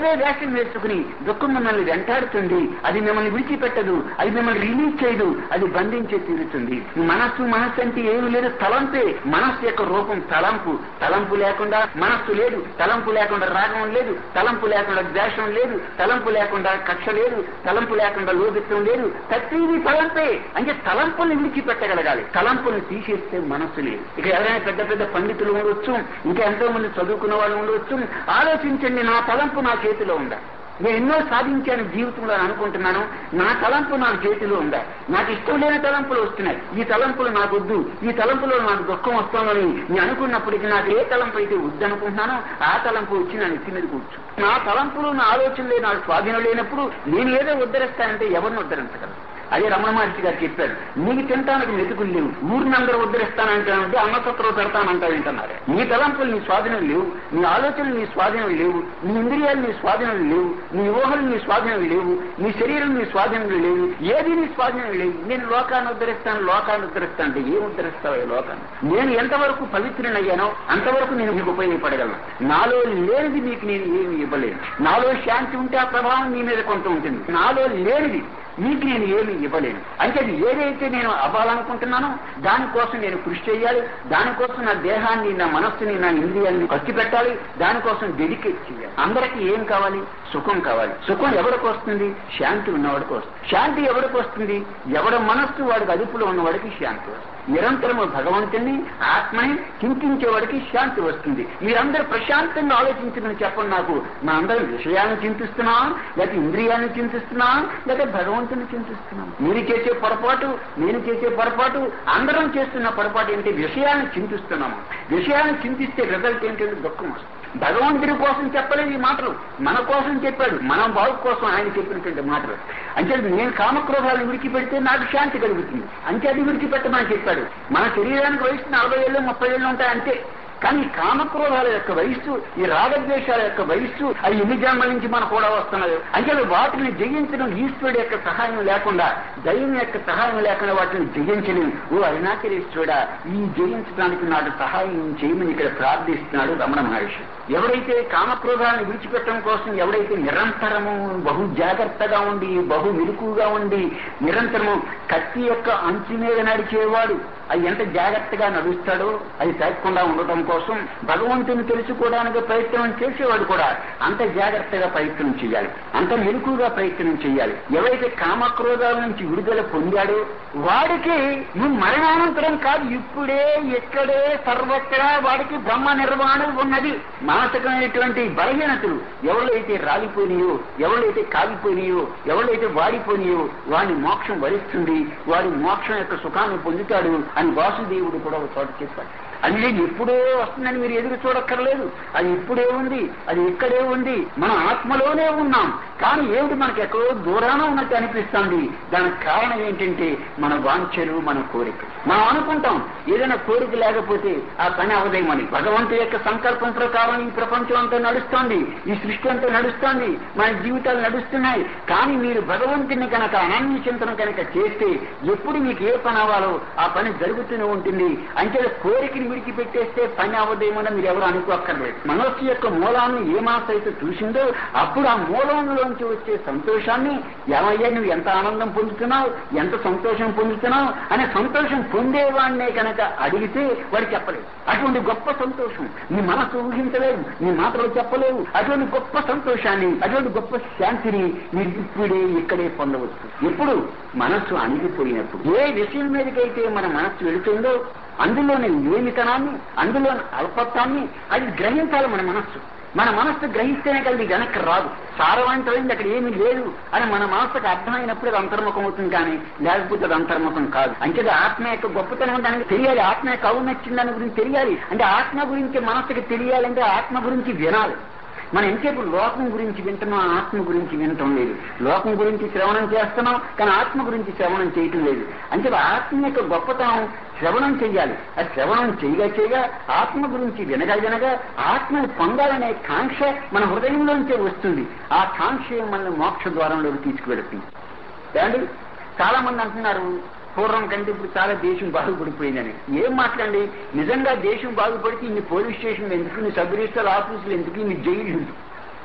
అదే వేషం వేసుకుని దుఃఖం మిమ్మల్ని వెంటాడుతుంది అది మిమ్మల్ని విడిచిపెట్టదు అది మిమ్మల్ని రిలీజ్ చేయదు అది బంధించే తీరుతుంది మనస్సు మనస్సు అంటే ఏమి లేదు తలంపే మనస్సు యొక్క రూపం తలంపు తలంపు లేకుండా మనస్సు లేదు తలంపు లేకుండా రాగం లేదు తలంపు లేకుండా ద్వేషం లేదు తలంపు లేకుండా కక్ష లేదు తలంపు లేకుండా లోభిత్వం లేదు ప్రతిదీ తలంపే అంటే తలంపుల్ని విడిచిపెట్టగలగాలి తలంపుల్ని తీసేస్తే మనస్సు లేదు ఇక ఎవరైనా పెద్ద పెద్ద పండితులు ఉండొచ్చు ఇంకా ఎంతో మంది చదువుకున్న వాళ్ళు ఉండొచ్చు ఆలోచించండి నా తలంపు నా చేతిలో ఉందా నేను ఎన్నో సాధించాను జీవితంలో అని అనుకుంటున్నాను నా తలంపు నా చేతిలో ఉందా నాకు ఇష్టం లేని తలంపులు వస్తున్నాయి ఈ తలంపులు నాకు వద్దు ఈ తలంపులో నాకు దుఃఖం వస్తుందని నేను అనుకున్నప్పటికీ నాకు ఏ తలంపు అయితే వద్దనుకుంటున్నానో ఆ తలంపు వచ్చి నా నెత్తి మీద కూర్చు నా తలంపులు నా ఆలోచనలే నాకు స్వాధీనం లేనప్పుడు నేను ఏదో ఉద్ధరిస్తానంటే ఎవరిని ఉద్ధరించగలను అదే రమణ మహర్షి గారు చెప్పారు నీకు తినటానికి మెతుకులు లేవు ఊరిని అందరూ ఉద్ధరిస్తానంటే అన్నసత్రం పెడతానంటావు వింటున్నారు నీ తలంపులు నీ స్వాధీనం లేవు నీ ఆలోచనలు నీ స్వాధీనం లేవు నీ ఇంద్రియాలు నీ స్వాధీనం లేవు నీ ఊహలు నీ స్వాధీనం లేవు నీ శరీరం నీ స్వాధీనం లేవు ఏది నీ స్వాధీనం లేవు నేను లోకాన్ని ఉద్ధరిస్తాను లోకాన్ని ఉద్ధరిస్తాను అంటే ఏం ఉద్ధరిస్తావు ఈ లోకాన్ని నేను ఎంతవరకు పవిత్రునయ్యానో అంతవరకు నేను మీకు ఉపయోగపడగలను నాలో లేనిది మీకు నేను ఏమి ఇవ్వలేను నాలో శాంతి ఉంటే ఆ ప్రభావం నీ మీద కొంత ఉంటుంది నాలో లేనిది మీకు నేను ఏమి ఇవ్వలేను అంటే అది ఏదైతే నేను అవ్వాలనుకుంటున్నానో దానికోసం నేను కృషి చేయాలి దానికోసం నా దేహాన్ని నా మనస్సుని నా ఇంద్రియాన్ని ఖర్చు పెట్టాలి దానికోసం డెడికేట్ చేయాలి అందరికీ ఏం కావాలి సుఖం కావాలి సుఖం ఎవరికి వస్తుంది శాంతి ఉన్నవాడికి వస్తుంది శాంతి ఎవరికి వస్తుంది ఎవడ మనస్సు వాడికి అదుపులో ఉన్నవాడికి శాంతి వస్తుంది నిరంతరము భగవంతుని ఆత్మని చింతించేవాడికి శాంతి వస్తుంది మీరందరూ ప్రశాంతంగా ఆలోచించమని చెప్పండి నాకు మా అందరం విషయాన్ని చింతిస్తున్నాం లేక ఇంద్రియాన్ని చింతిస్తున్నాం లేక భగవంతుని చింతిస్తున్నాం మీరు చేసే పొరపాటు నేను చేసే పొరపాటు అందరం చేస్తున్న పొరపాటు ఏంటి విషయాన్ని చింతిస్తున్నాము విషయాన్ని చింతిస్తే రిజల్ట్ ఏంటంటే దుఃఖం వస్తుంది భగవంతుడి కోసం చెప్పలేదు ఈ మాటలు మన కోసం చెప్పాడు మన బాగు కోసం ఆయన చెప్పినటువంటి మాటలు అంటే నేను కామక్రోధాలను విడిచిపెడితే నాకు శాంతి కలుగుతుంది అంటే అది విడిచిపెట్టమని చెప్పాడు మన శరీరానికి వయసు నలభై ఏళ్ళు ముప్పై ఏళ్ళు ఉంటాయి అంతే కానీ కామక్రోధాల యొక్క వయస్సు ఈ రాగద్వేషాల యొక్క వయస్సు అవి ఎన్ని జన్మల నుంచి మనకు కూడా వస్తున్నాయి అంటే వాటిని జయించడం ఈశ్వరుడు యొక్క సహాయం లేకుండా దైవం యొక్క సహాయం లేకుండా వాటిని జయించలేము ఓ అరుణాచలేశ్వరుడా ఈ జయించడానికి నాకు సహాయం చేయమని ఇక్కడ ప్రార్థిస్తున్నాడు రమణ మహర్షి ఎవరైతే కామక్రోధాలను విడిచిపెట్టడం కోసం ఎవరైతే నిరంతరము బహు జాగ్రత్తగా ఉండి బహు మెరుకుగా ఉండి నిరంతరము కత్తి యొక్క అంచు మీద నడిచేవాడు అది ఎంత జాగ్రత్తగా నడుస్తాడో అది తగ్గకుండా ఉండటం కోసం భగవంతుని తెలుసుకోవడానికి ప్రయత్నం చేసేవాడు కూడా అంత జాగ్రత్తగా ప్రయత్నం చేయాలి అంత మెరుకుగా ప్రయత్నం చేయాలి ఎవరైతే కామక్రోధాల నుంచి విడుదల పొందాడో వాడికి నువ్వు మరణానంతరం కాదు ఇప్పుడే ఎక్కడే సర్వత్రా వాడికి బ్రహ్మ నిర్వాణం ఉన్నది మానసికమైనటువంటి బలహీనతలు ఎవరైతే రాలిపోయినాయో ఎవరైతే కాగిపోయినాయో ఎవరైతే వాడిపోయినాయో వాడిని మోక్షం వరిస్తుంది వాడి మోక్షం యొక్క సుఖాన్ని పొందుతాడు అని వాసుదేవుడు కూడా ఒక చోట చెప్పాడు అది ఎప్పుడో వస్తుందని మీరు ఎదురు చూడక్కర్లేదు అది ఇప్పుడే ఉంది అది ఇక్కడే ఉంది మన ఆత్మలోనే ఉన్నాం కానీ ఏమిటి మనకి ఎక్కడో దూరాన ఉన్నట్టు అనిపిస్తుంది దానికి కారణం ఏంటంటే మన వాంఛలు మన కోరిక మనం అనుకుంటాం ఏదైనా కోరిక లేకపోతే ఆ పని అవదేమని భగవంతు యొక్క సంకల్పం ప్రకారం ఈ ప్రపంచం అంతా నడుస్తోంది ఈ సృష్టి అంతా నడుస్తోంది మన జీవితాలు నడుస్తున్నాయి కానీ మీరు భగవంతుని కనుక అనన్య చింతన కనుక చేస్తే ఎప్పుడు మీకు ఏ పని అవ్వాలో ఆ పని జరుగుతూనే ఉంటుంది అంటే కోరికని విడిచిపెట్టేస్తే పని అవ్వదేమని మీరు ఎవరు అనుకోక్కర్లేదు మనస్సు యొక్క మూలాన్ని ఏ మనసు అయితే చూసిందో అప్పుడు ఆ మూలంలోంచి వచ్చే సంతోషాన్ని ఏమయ్యా నువ్వు ఎంత ఆనందం పొందుతున్నావు ఎంత సంతోషం పొందుతున్నావు అనే సంతోషం పొందేవాడినే కనుక అడిగితే వాడు చెప్పలేదు అటువంటి గొప్ప సంతోషం నీ మనసు ఊహించలేదు నీ మాటలు చెప్పలేవు అటువంటి గొప్ప సంతోషాన్ని అటువంటి గొప్ప శాంతిని మీరు ఇప్పుడే ఇక్కడే పొందవచ్చు ఎప్పుడు మనస్సు అణిగిపోయినప్పుడు ఏ విషయం మీదకైతే మన మనస్సు వెళుతుందో అందులోని లేమితనాన్ని అందులోని అల్పత్వాన్ని అది గ్రహించాలి మన మనస్సు మన మనస్సు గ్రహిస్తేనే కదా ఇది వెనక్కి రాదు సారవంతమైంది అక్కడ ఏమీ లేదు అని మన మనస్సుకు అర్థమైనప్పుడు అది అంతర్ముఖం అవుతుంది కానీ లేకపోతే అది అంతర్ముఖం కాదు అంటే ఆత్మ యొక్క గొప్పతనం దానికి తెలియాలి ఆత్మ యొక్క అవునొచ్చిన దాని గురించి తెలియాలి అంటే ఆత్మ గురించి మనస్సుకి తెలియాలంటే ఆత్మ గురించి వినాలి మనం ఎంతసేపు లోకం గురించి వింటున్నాం ఆత్మ గురించి వినటం లేదు లోకం గురించి శ్రవణం చేస్తున్నాం కానీ ఆత్మ గురించి శ్రవణం చేయటం లేదు అంటే ఆత్మ యొక్క గొప్పతనం శ్రవణం చెయ్యాలి ఆ శ్రవణం చేయగా చేయగా ఆత్మ గురించి వినగా వినగా ఆత్మను పొందాలనే కాంక్ష మన హృదయంలోంచే వస్తుంది ఆ కాంక్ష మనల్ని మోక్ష ద్వారంలోకి తీసుకువెడుతుంది ఏమండి చాలా మంది అంటున్నారు పూర్వం కంటే ఇప్పుడు చాలా దేశం బాగుపడిపోయిందని ఏం మాట్లాడండి నిజంగా దేశం బాగుపడితే ఇన్ని పోలీస్ స్టేషన్లు ఎందుకు ఇన్ని సబ్ రిజిస్టర్ ఆఫీసులు ఎందుకు ఇన్ని జైలు ఎందుకు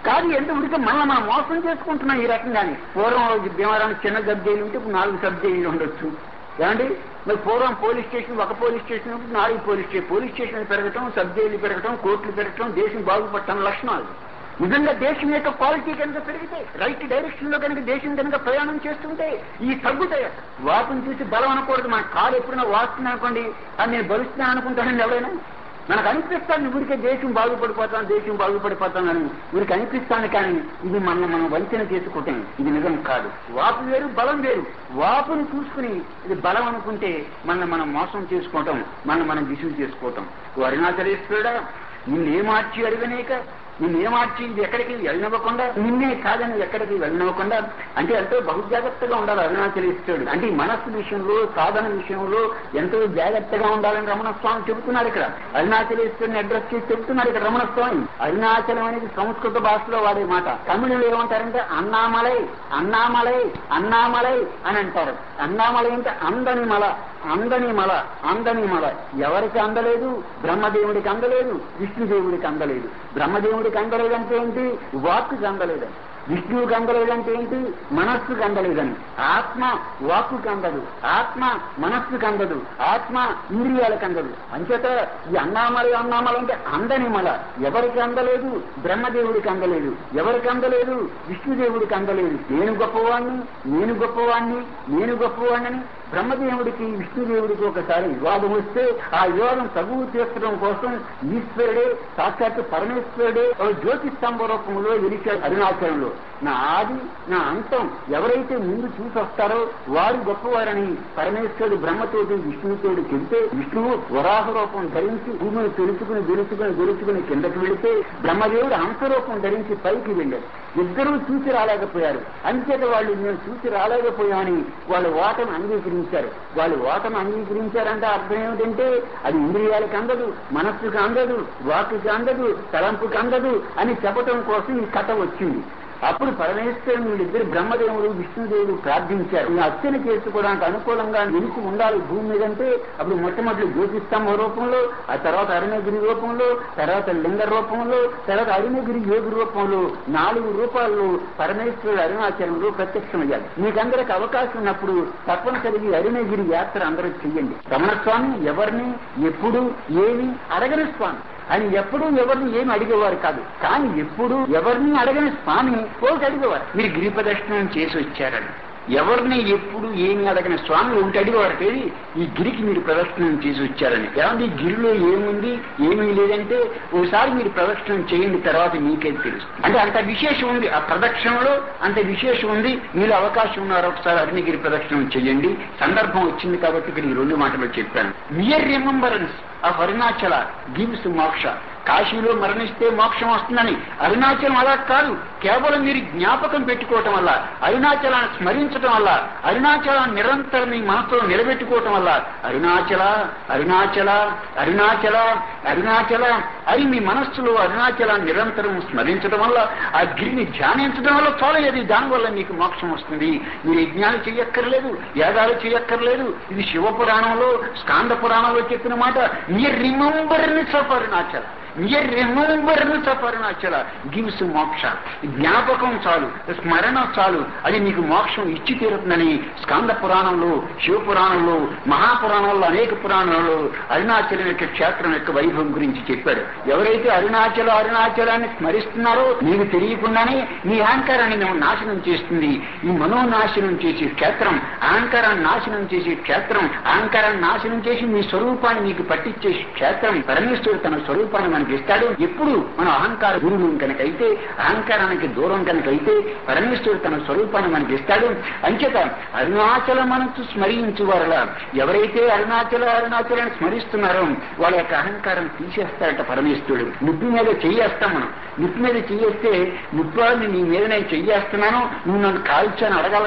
కాదు ఎంత ఉడికి మళ్ళీ మనం మోసం చేసుకుంటున్నాం ఈ రకంగానే పూర్వం భీమవరానికి చిన్న సబ్జెక్టులు ఉంటే ఇప్పుడు నాలుగు సబ్జెక్టులు ఉండొచ్చు ఏమండి మరి పూర్వం పోలీస్ స్టేషన్ ఒక పోలీస్ స్టేషన్ ఇప్పుడు నాలుగు పోలీస్ స్టేషన్ పోలీస్ స్టేషన్లు పెరగటం సబ్జెక్టులు పెరగటం కోర్టులు పెరగటం దేశం బాగుపడటం లక్షణాలు నిజంగా దేశం యొక్క క్వాలిటీ కనుక పెరిగితే రైట్ డైరెక్షన్ లో కనుక దేశం కనుక ప్రయాణం చేస్తుంటే ఈ తగ్గుతాయి వాపుని చూసి బలం అనకూడదు మన కారు ఎప్పుడైనా వాస్తుంది అనుకోండి అది నేను బలుస్తున్నాను అనుకుంటానండి ఎవరైనా మనకు అనిపిస్తాను ఊరికే దేశం బాగుపడిపోతాను దేశం బాగుపడిపోతానని ఊరికి అనిపిస్తాను కానీ ఇది మనం మనం వంచన చేసుకుంటాం ఇది నిజం కాదు వాపు వేరు బలం వేరు వాపుని చూసుకుని ఇది బలం అనుకుంటే మనం మనం మోసం చేసుకోవటం మనం మనం విసుగు చేసుకోవటం అరుణాచలేశ్వరుడా నిన్నే మార్చి అడగనేక నిన్నే మార్చి ఇది ఎక్కడికి వెళ్ళనివ్వకుండా నిన్నే కాదని ఎక్కడికి వెళ్ళనివ్వకుండా అంటే ఎంతో బహుజాగ్రత్తగా ఉండాలి అరుణాచలేశ్వరుడు అంటే ఈ మనస్సు విషయంలో సాధన విషయంలో ఎంతో జాగ్రత్తగా ఉండాలని రమణ స్వామి చెబుతున్నారు ఇక్కడ అరుణాచలేశ్వరుని అడ్రస్ చేసి చెబుతున్నారు ఇక్కడ రమణ స్వామి అరుణాచలం అనేది సంస్కృత భాషలో వాడే మాట తమిళంలో ఏమంటారంటే అన్నామలై అన్నామలై అన్నామలై అని అంటారు అన్నామలై అంటే అందని మల అందని మల అందని మల ఎవరికి అందలేదు బ్రహ్మదేవుడికి అందలేదు విష్ణుదేవుడికి అందలేదు బ్రహ్మదేవుడికి అందలేదంటే ఏంటి వాక్కుకి అందలేదని విష్ణువుకి అందలేదంటే ఏంటి మనస్సుకి అందలేదని ఆత్మ వాక్కుకి అందదు ఆత్మ మనస్సుకి అందదు ఆత్మ ఇంద్రియాలకు అందదు అంచేత ఈ అన్నామల అన్నామల అంటే అందని మల ఎవరికి అందలేదు బ్రహ్మదేవుడికి అందలేదు ఎవరికి అందలేదు విష్ణుదేవుడికి అందలేదు నేను గొప్పవాణ్ణి నేను గొప్పవాణ్ణి నేను గొప్పవాణ్ణి బ్రహ్మదేవుడికి విష్ణుదేవుడికి ఒకసారి వివాదం వస్తే ఆ వివాదం తగువు తీర్చడం కోసం ఈశ్వరుడే సాక్షాత్ పరమేశ్వరుడే ఒక జ్యోతి స్తంభ రూపంలో వెలిచాడు అరుణాచలంలో నా ఆది నా అంతం ఎవరైతే ముందు చూసి వస్తారో వారు గొప్పవారని పరమేశ్వరుడు బ్రహ్మతోటి విష్ణుతోడు చెబితే విష్ణువు వరాహ రూపం ధరించి భూమిని తెలుసుకుని గెలుచుకుని గెలుచుకుని కిందకి వెళితే బ్రహ్మదేవుడు హంసరూపం ధరించి పైకి వెళ్ళాడు ఇద్దరూ చూసి రాలేకపోయారు అంచేత వాళ్ళు మేము చూసి రాలేకపోయామని వాళ్ళు ఓటను అంగీకరించారు వాళ్ళు ఓటను అంగీకరించారంటే అర్థం ఏమిటంటే అది ఇంద్రియాలకు అందదు మనస్సుకు అందదు వాక్కుకి అందదు తలంపుకి అందదు అని చెప్పటం కోసం ఈ కథ వచ్చింది అప్పుడు పరమేశ్వరుని వీళ్ళిద్దరు బ్రహ్మదేవుడు విష్ణుదేవుడు ప్రార్థించారు ఈ అర్చన చేసుకోవడానికి అనుకూలంగా నిలిచి ఉండాలి భూమి మీద అంటే అప్పుడు మొట్టమొదటి జ్యోతిస్తంభ రూపంలో ఆ తర్వాత అరుణగిరి రూపంలో తర్వాత లింగ రూపంలో తర్వాత అరుణగిరి యోగి రూపంలో నాలుగు రూపాల్లో పరమేశ్వరుడు అరుణాచలంలో ప్రత్యక్షమయ్యారు మీకందరికి అవకాశం ఉన్నప్పుడు తప్పనిసరిగా ఈ అరుణగిరి యాత్ర అందరూ చెయ్యండి రమణస్వామి ఎవరిని ఎప్పుడు ఏమి అడగని స్వామి ఆయన ఎప్పుడూ ఎవరిని ఏమి అడిగేవారు కాదు కానీ ఎప్పుడు ఎవరిని అడగని స్వామి పోటీ అడిగేవారు మీరు గిరి ప్రదర్శనం చేసి వచ్చారని ఎవరిని ఎప్పుడు ఏమి అడగని స్వామి ఒకటి అడిగేవారు ఏది ఈ గిరికి మీరు ప్రదర్శనం చేసి వచ్చారని ఏమంటే ఈ గిరిలో ఏముంది ఏమీ లేదంటే ఓసారి మీరు ప్రదర్శనం చేయండి తర్వాత మీకే తెలుస్తుంది అంటే అంత విశేషం ఉంది ఆ ప్రదక్షిణలో అంత విశేషం ఉంది మీరు అవకాశం ఉన్నారు ఒకసారి అగ్నిగిరి ప్రదక్షిణం చేయండి సందర్భం వచ్చింది కాబట్టి ఇక్కడ ఈ రెండు మాటలు చెప్పాను mere remembrance of Arunachala gives moksha కాశీలో మరణిస్తే మోక్షం వస్తుందని అరుణాచలం అలా కాదు కేవలం మీరు జ్ఞాపకం పెట్టుకోవటం వల్ల అరుణాచలాన్ని స్మరించడం వల్ల అరుణాచలాన్ని నిరంతరం మీ మనసులో నిలబెట్టుకోవటం వల్ల అరుణాచల అరుణాచల అరుణాచల అరుణాచల అని మీ మనస్సులో అరుణాచలాన్ని నిరంతరం స్మరించడం వల్ల ఆ గిరిని ధ్యానించడం వల్ల చాలలేదు దానివల్ల మీకు మోక్షం వస్తుంది మీరు యజ్ఞాలు చేయక్కర్లేదు యాగాలు చేయక్కర్లేదు ఇది శివపురాణంలో స్కాంద పురాణంలో చెప్పిన మాట మీరు remembrance of Arunachala near remembrance of Arunachala gives moksha జ్ఞాపకం చాలు స్మరణ చాలు అది మీకు మోక్షం ఇచ్చి తీరుతుందని స్కాంద పురాణంలో శివపురాణంలో మహాపురాణంలో అనేక పురాణాల్లో అరుణాచలం యొక్క క్షేత్రం యొక్క వైభవం గురించి చెప్పాడు ఎవరైతే అరుణాచల అరుణాచలాన్ని స్మరిస్తున్నారో మీకు తెలియకుండానే మీ అహంకారాన్ని మేము నాశనం చేస్తుంది ఈ మనోనాశనం చేసే క్షేత్రం అహంకారాన్ని నాశనం చేసే క్షేత్రం అహంకారాన్ని నాశనం చేసి మీ స్వరూపాన్ని మీకు పట్టించే క్షేత్రం పరమేశ్వరుడు తన స్వరూపాన్ని మనకి ఇస్తాడు ఎప్పుడు మన అహంకార గురువు కనుకైతే అహంకారానికి దూరం కనుకైతే పరమేశ్వరుడు తన స్వరూపాన్ని మనకి ఇస్తాడు అంచేత అరుణాచల మనసు స్మరించు వారలా ఎవరైతే అరుణాచల అరుణాచలాన్ని స్మరిస్తున్నారో వాళ్ళ యొక్క అహంకారం తీసేస్తాడట పరమేశ్వరుడు నిప్పు మీద చెయ్యేస్తాం మనం నిప్పు మీద చెయ్యేస్తే నిప్పుని నీ మీద నేను చెయ్యేస్తున్నాను నువ్వు నన్ను కాల్చని అడగాలండి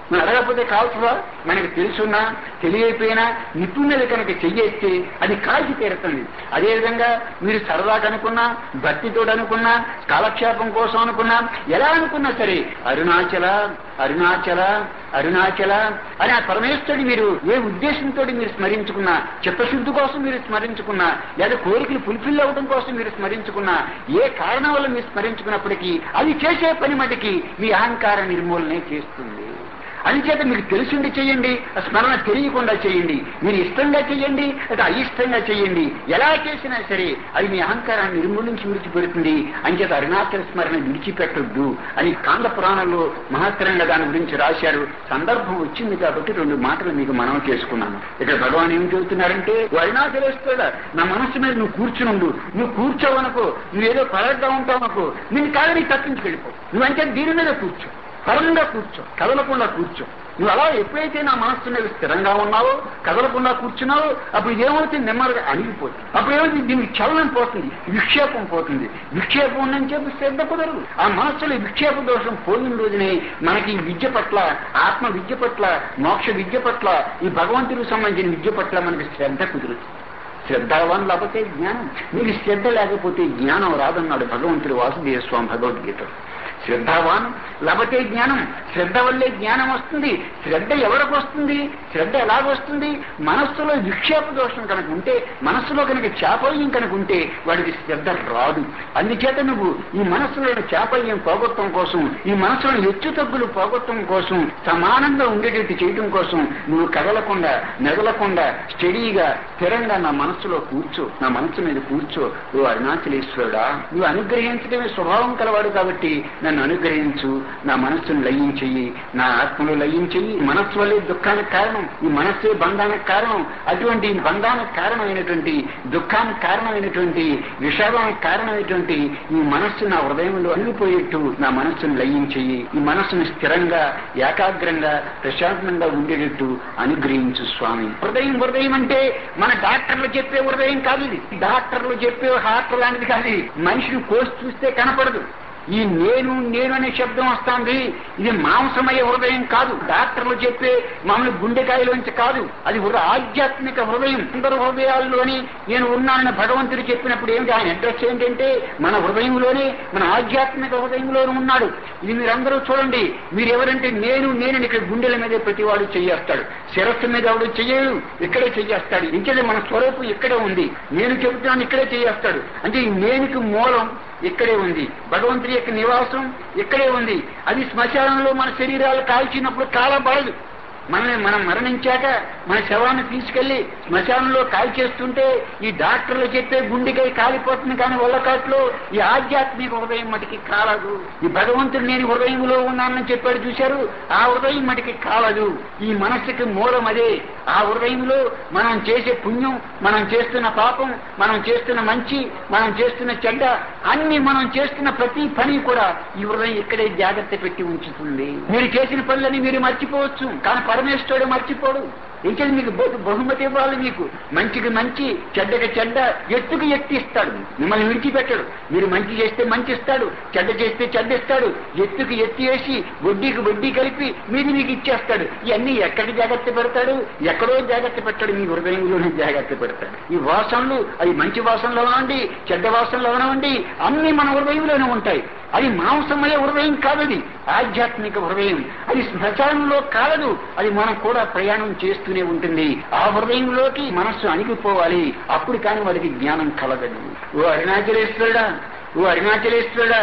మనం అడగకపోతే కాల్చవా మనకి తెలుసున్నా తెలియకపోయినా నిప్పు మీద కనుక చెయ్యేస్తే అది కాల్చి తీరుతుంది అదేవిధంగా మీరు సరదా కనుకున్నా భక్తితో అనుకున్నా కాలక్షేపం కోసం అనుకున్నా ఎలా అనుకున్నా సరే అరుణాచల అరుణాచల అరుణాచల అని ఆ పరమేశ్వరుడి మీరు ఏ ఉద్దేశంతో మీరు స్మరించుకున్నా చిత్తశుద్ధి కోసం మీరు స్మరించుకున్నా లేదా కోరికలు ఫుల్ఫిల్ అవ్వడం కోసం మీరు స్మరించుకున్నా ఏ కారణం వల్ల మీరు స్మరించుకున్నప్పటికీ అది చేసే పని మటుకి మీ అహంకార నిర్మూలనే చేస్తుంది అందుచేత మీకు తెలిసిండి చేయండి ఆ స్మరణ తెలియకుండా చేయండి మీరు ఇష్టంగా చేయండి అది అయిష్టంగా చేయండి ఎలా చేసినా సరే అది మీ అహంకారాన్ని నిర్మూలించి విడిచిపెడుతుంది అంచేత అరుణాచల స్మరణ విడిచిపెట్టొద్దు అని కాండ పురాణంలో మహత్తరంగా దాని గురించి రాశారు సందర్భం వచ్చింది కాబట్టి రెండు మాటలు మీకు మనం చేసుకున్నాను ఇక్కడ భగవాన్ ఏం చెబుతున్నారంటే "ఓ అరుణాచలేశ్వరుడా నా మనస్సు మీద నువ్వు కూర్చునుండు నువ్వు కూర్చోవనుకో నువ్వేదో పలగ్గా ఉంటావు అనుకో నేను కాదని తప్పించి వెళ్ళిపో నువ్వంటే దీని మీద కూర్చో పరంగా కూర్చో కదలకుండా కూర్చో నువ్వు అలా ఎప్పుడైతే నా మనస్సు మీద స్థిరంగా ఉన్నావో కదలకుండా కూర్చున్నావో అప్పుడు ఇదేమవుతుంది నెమ్మదిగా అణిగిపోతుంది అప్పుడు ఏమవుతుంది దీనికి చలనం పోతుంది విక్షేపం పోతుంది విక్షేపం ఉందని చెప్పి శ్రద్ధ కుదరదు ఆ మనస్సులో విక్షేప దోషం పోయిన రోజునే మనకి ఈ విద్య పట్ల ఆత్మ విద్య పట్ల మోక్ష విద్య పట్ల ఈ భగవంతుడికి సంబంధించిన విద్య పట్ల మనకి శ్రద్ధ కుదురుతుంది శ్రద్ధావాన్ లేకపోతే జ్ఞానం మీకు శ్రద్ధ లేకపోతే జ్ఞానం రాదన్నాడు భగవంతుడు వాసుదేవ స్వామి భగవద్గీత శ్రద్ధావాన్ లేకపోతే జ్ఞానం శ్రద్ధ వల్లే జ్ఞానం వస్తుంది శ్రద్ధ ఎవరికి వస్తుంది శ్రద్ధ ఎలాగొస్తుంది మనస్సులో విక్షేప దోషం కనుక ఉంటే మనస్సులో కనుక చాపల్యం కనుక ఉంటే వాడికి శ్రద్ధ రాదు అందుచేత నువ్వు ఈ మనస్సులో చాపల్యం పోగొట్టడం కోసం ఈ మనస్సులో హెచ్చు తగ్గులు పోగొట్టడం కోసం సమానంగా ఉండేటట్టు చేయడం కోసం నువ్వు కదలకుండా నెదలకుండా స్టడీగా స్థిరంగా నా మనస్సులో కూర్చో నా మనస్సు మీద కూర్చో ఓ అరుణాచలేశ్వరుడా నువ్వు అనుగ్రహించడమే స్వభావం కలవాడు కాబట్టి నన్ను అనుగ్రహించు నా మనస్సును లయించెయ్యి నా ఆత్మను లయించెయ్యి మనస్సు వల్లే దుఃఖానికి కారణం ఈ మనస్సే బంధానికి కారణం అటువంటి ఈ బంధానికి కారణమైనటువంటి దుఃఖానికి కారణమైనటువంటి విషాదానికి కారణమైనటువంటి ఈ మనస్సు నా హృదయంలో అణిగిపోయేట్టు నా మనస్సును లయించెయ్యి ఈ మనస్సును స్థిరంగా ఏకాగ్రంగా ప్రశాంతంగా ఉండేటట్టు అనుగ్రహించు స్వామి హృదయం హృదయం అంటే మన డాక్టర్లు చెప్పే హృదయం కాదు ఇది డాక్టర్లు చెప్పే హార్ట్ లాంటిది కాదు ఇది. మనిషిని కోసి చూస్తే కనపడదు ఈ నేను నేను అనే శబ్దం వస్తుంది ఇది మాంసమయ హృదయం కాదు డాక్టర్లు చెప్పే మామూలు గుండెకాయలోంచి కాదు అది హృదయ ఆధ్యాత్మిక హృదయం అందరు హృదయాల్లోని నేను ఉన్నానని భగవంతుడు చెప్పినప్పుడు ఏమిటి ఆయన అడ్రస్ ఏంటంటే మన హృదయంలోనే మన ఆధ్యాత్మిక హృదయంలోనే ఉన్నాడు ఇది మీరందరూ చూడండి మీరు ఎవరంటే నేను నేను ఇక్కడ గుండెల మీద ప్రతివాడు చెయ్యేస్తాడు శిరస్సు మీద ఎవడు చెయ్యడు ఇక్కడే చెయ్యేస్తాడు ఇంకేది మన స్వరూపం ఇక్కడే ఉంది నేను చెబుతున్నాను ఇక్కడే చెయ్యేస్తాడు అంటే ఈ నేనుకి మూలం ఇక్కడే ఉంది భగవంతుడి యొక్క నివాసం ఇక్కడే ఉంది అది శ్మశానంలో మన శరీరాలు కాల్చినప్పుడు కాలబడదు మనల్ని మనం మరణించాక మన శవాన్ని తీసుకెళ్లి శ్మశానంలో కాల్ చేస్తుంటే ఈ డాక్టర్లు చెప్పే గుండెకై కాలిపోతుంది కానీ ఒళ్ళకాట్లో ఈ ఆధ్యాత్మిక హృదయం మటుకి కాలదు ఈ భగవంతుడు నేను హృదయంలో ఉన్నానని చెప్పాడు చూశారు ఆ హృదయం మటుకి కాలదు ఈ మనస్సుకి మూలం అదే ఆ హృదయంలో మనం చేసే పుణ్యం మనం చేస్తున్న పాపం మనం చేస్తున్న మంచి మనం చేస్తున్న చెడ్డ అన్ని మనం చేస్తున్న ప్రతి పని కూడా ఈ హృదయం ఇక్కడే జాగ్రత్త పెట్టి ఉంచుతుంది మీరు చేసిన పనులని మీరు మర్చిపోవచ్చు కానీ పరమేశ్వరుడు మర్చిపోడు ఇంకేది మీకు బహు- బహుమతి ఇవ్వాలి మీకు మంచికి మంచి చెడ్డకి చెడ్డ ఎత్తుకు ఎత్తి ఇస్తాడు మిమ్మల్ని విడిచిపెట్టడు మీరు మంచి చేస్తే మంచి ఇస్తాడు చెడ్డ చేస్తే చెడ్డ ఇస్తాడు ఎత్తుకి ఎత్తి వేసి వడ్డీకి వడ్డీ కలిపి మీది మీకు ఇచ్చేస్తాడు ఇవన్నీ ఎక్కడి జాగ్రత్త పెడతాడు ఎక్కడో జాగ్రత్త పెట్టాడు మీ హృదయంలోనే జాగ్రత్త పెడతాడు ఈ వాసనలు అవి మంచి వాసనలో ఉండి చెడ్డ వాసనలో ఉండి అన్ని మన హృదయంలోనే ఉంటాయి అది మాంసమయ హృదయం కాదది ఆధ్యాత్మిక హృదయం అది శ్మశానంలో కాలదు అది మనం కూడా ప్రయాణం చేస్తూనే ఉంటుంది ఆ హృదయంలోకి మనస్సు అణిగిపోవాలి అప్పుడు కానీ వాడికి జ్ఞానం కలగదు ఓ అరుణాచలేశ్వరుడా ఓ అరుణాచలేశ్వరుడా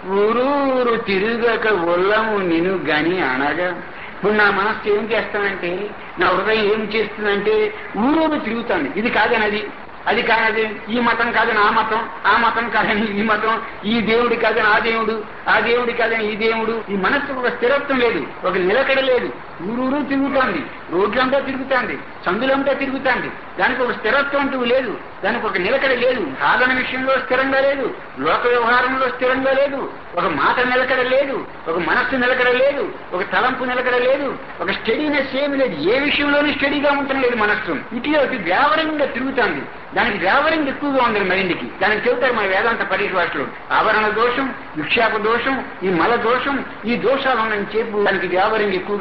ఊరూరు తిరుగక ఒల్లము నిను గని అనగా ఇప్పుడు నా మనస్సు ఏం చేస్తానంటే నా హృదయం ఏం చేస్తుందంటే ఊరూరు తిరుగుతాను ఇది కాదనది అది కాదది ఈ మతం కాదని ఆ మతం ఆ మతం కాదని ఈ మతం ఈ దేవుడి కాదని ఆ దేవుడు ఆ దేవుడి కాదని ఈ దేవుడు ఈ మనస్సు ఒక స్థిరత్వం లేదు ఒక నిలకడ లేదు ఊరూరు తిరుగుతోంది రోడ్లంతా తిరుగుతోంది సందులంతా తిరుగుతోంది దానికి ఒక స్థిరత్వం అంటూ లేదు దానికి ఒక నిలకడ లేదు సాధన విషయంలో స్థిరంగా లేదు లోక వ్యవహారంలో స్థిరంగా లేదు ఒక మాట నిలకడ లేదు ఒక మనస్సు నిలకడ లేదు ఒక తలంపు నిలకడ లేదు ఒక స్టడీనెస్ ఏమి లేదు ఏ విషయంలోనూ స్టడీగా ఉండటం లేదు మనస్సు ఇటులో అటు వ్యావరంగా తిరుగుతోంది దానికి వ్యావరింగ్ ఎక్కువగా ఉంది మైండ్కి దానికి చెబుతారు మన వేదాంత పరీక్ష భాషలో ఆవరణ దోషం విక్షేప దోషం ఈ మల దోషం ఈ దోషాలు ఉన్నని చెప్పు దానికి వ్యావరింగ్ ఎక్కువగానే ఉంటుంది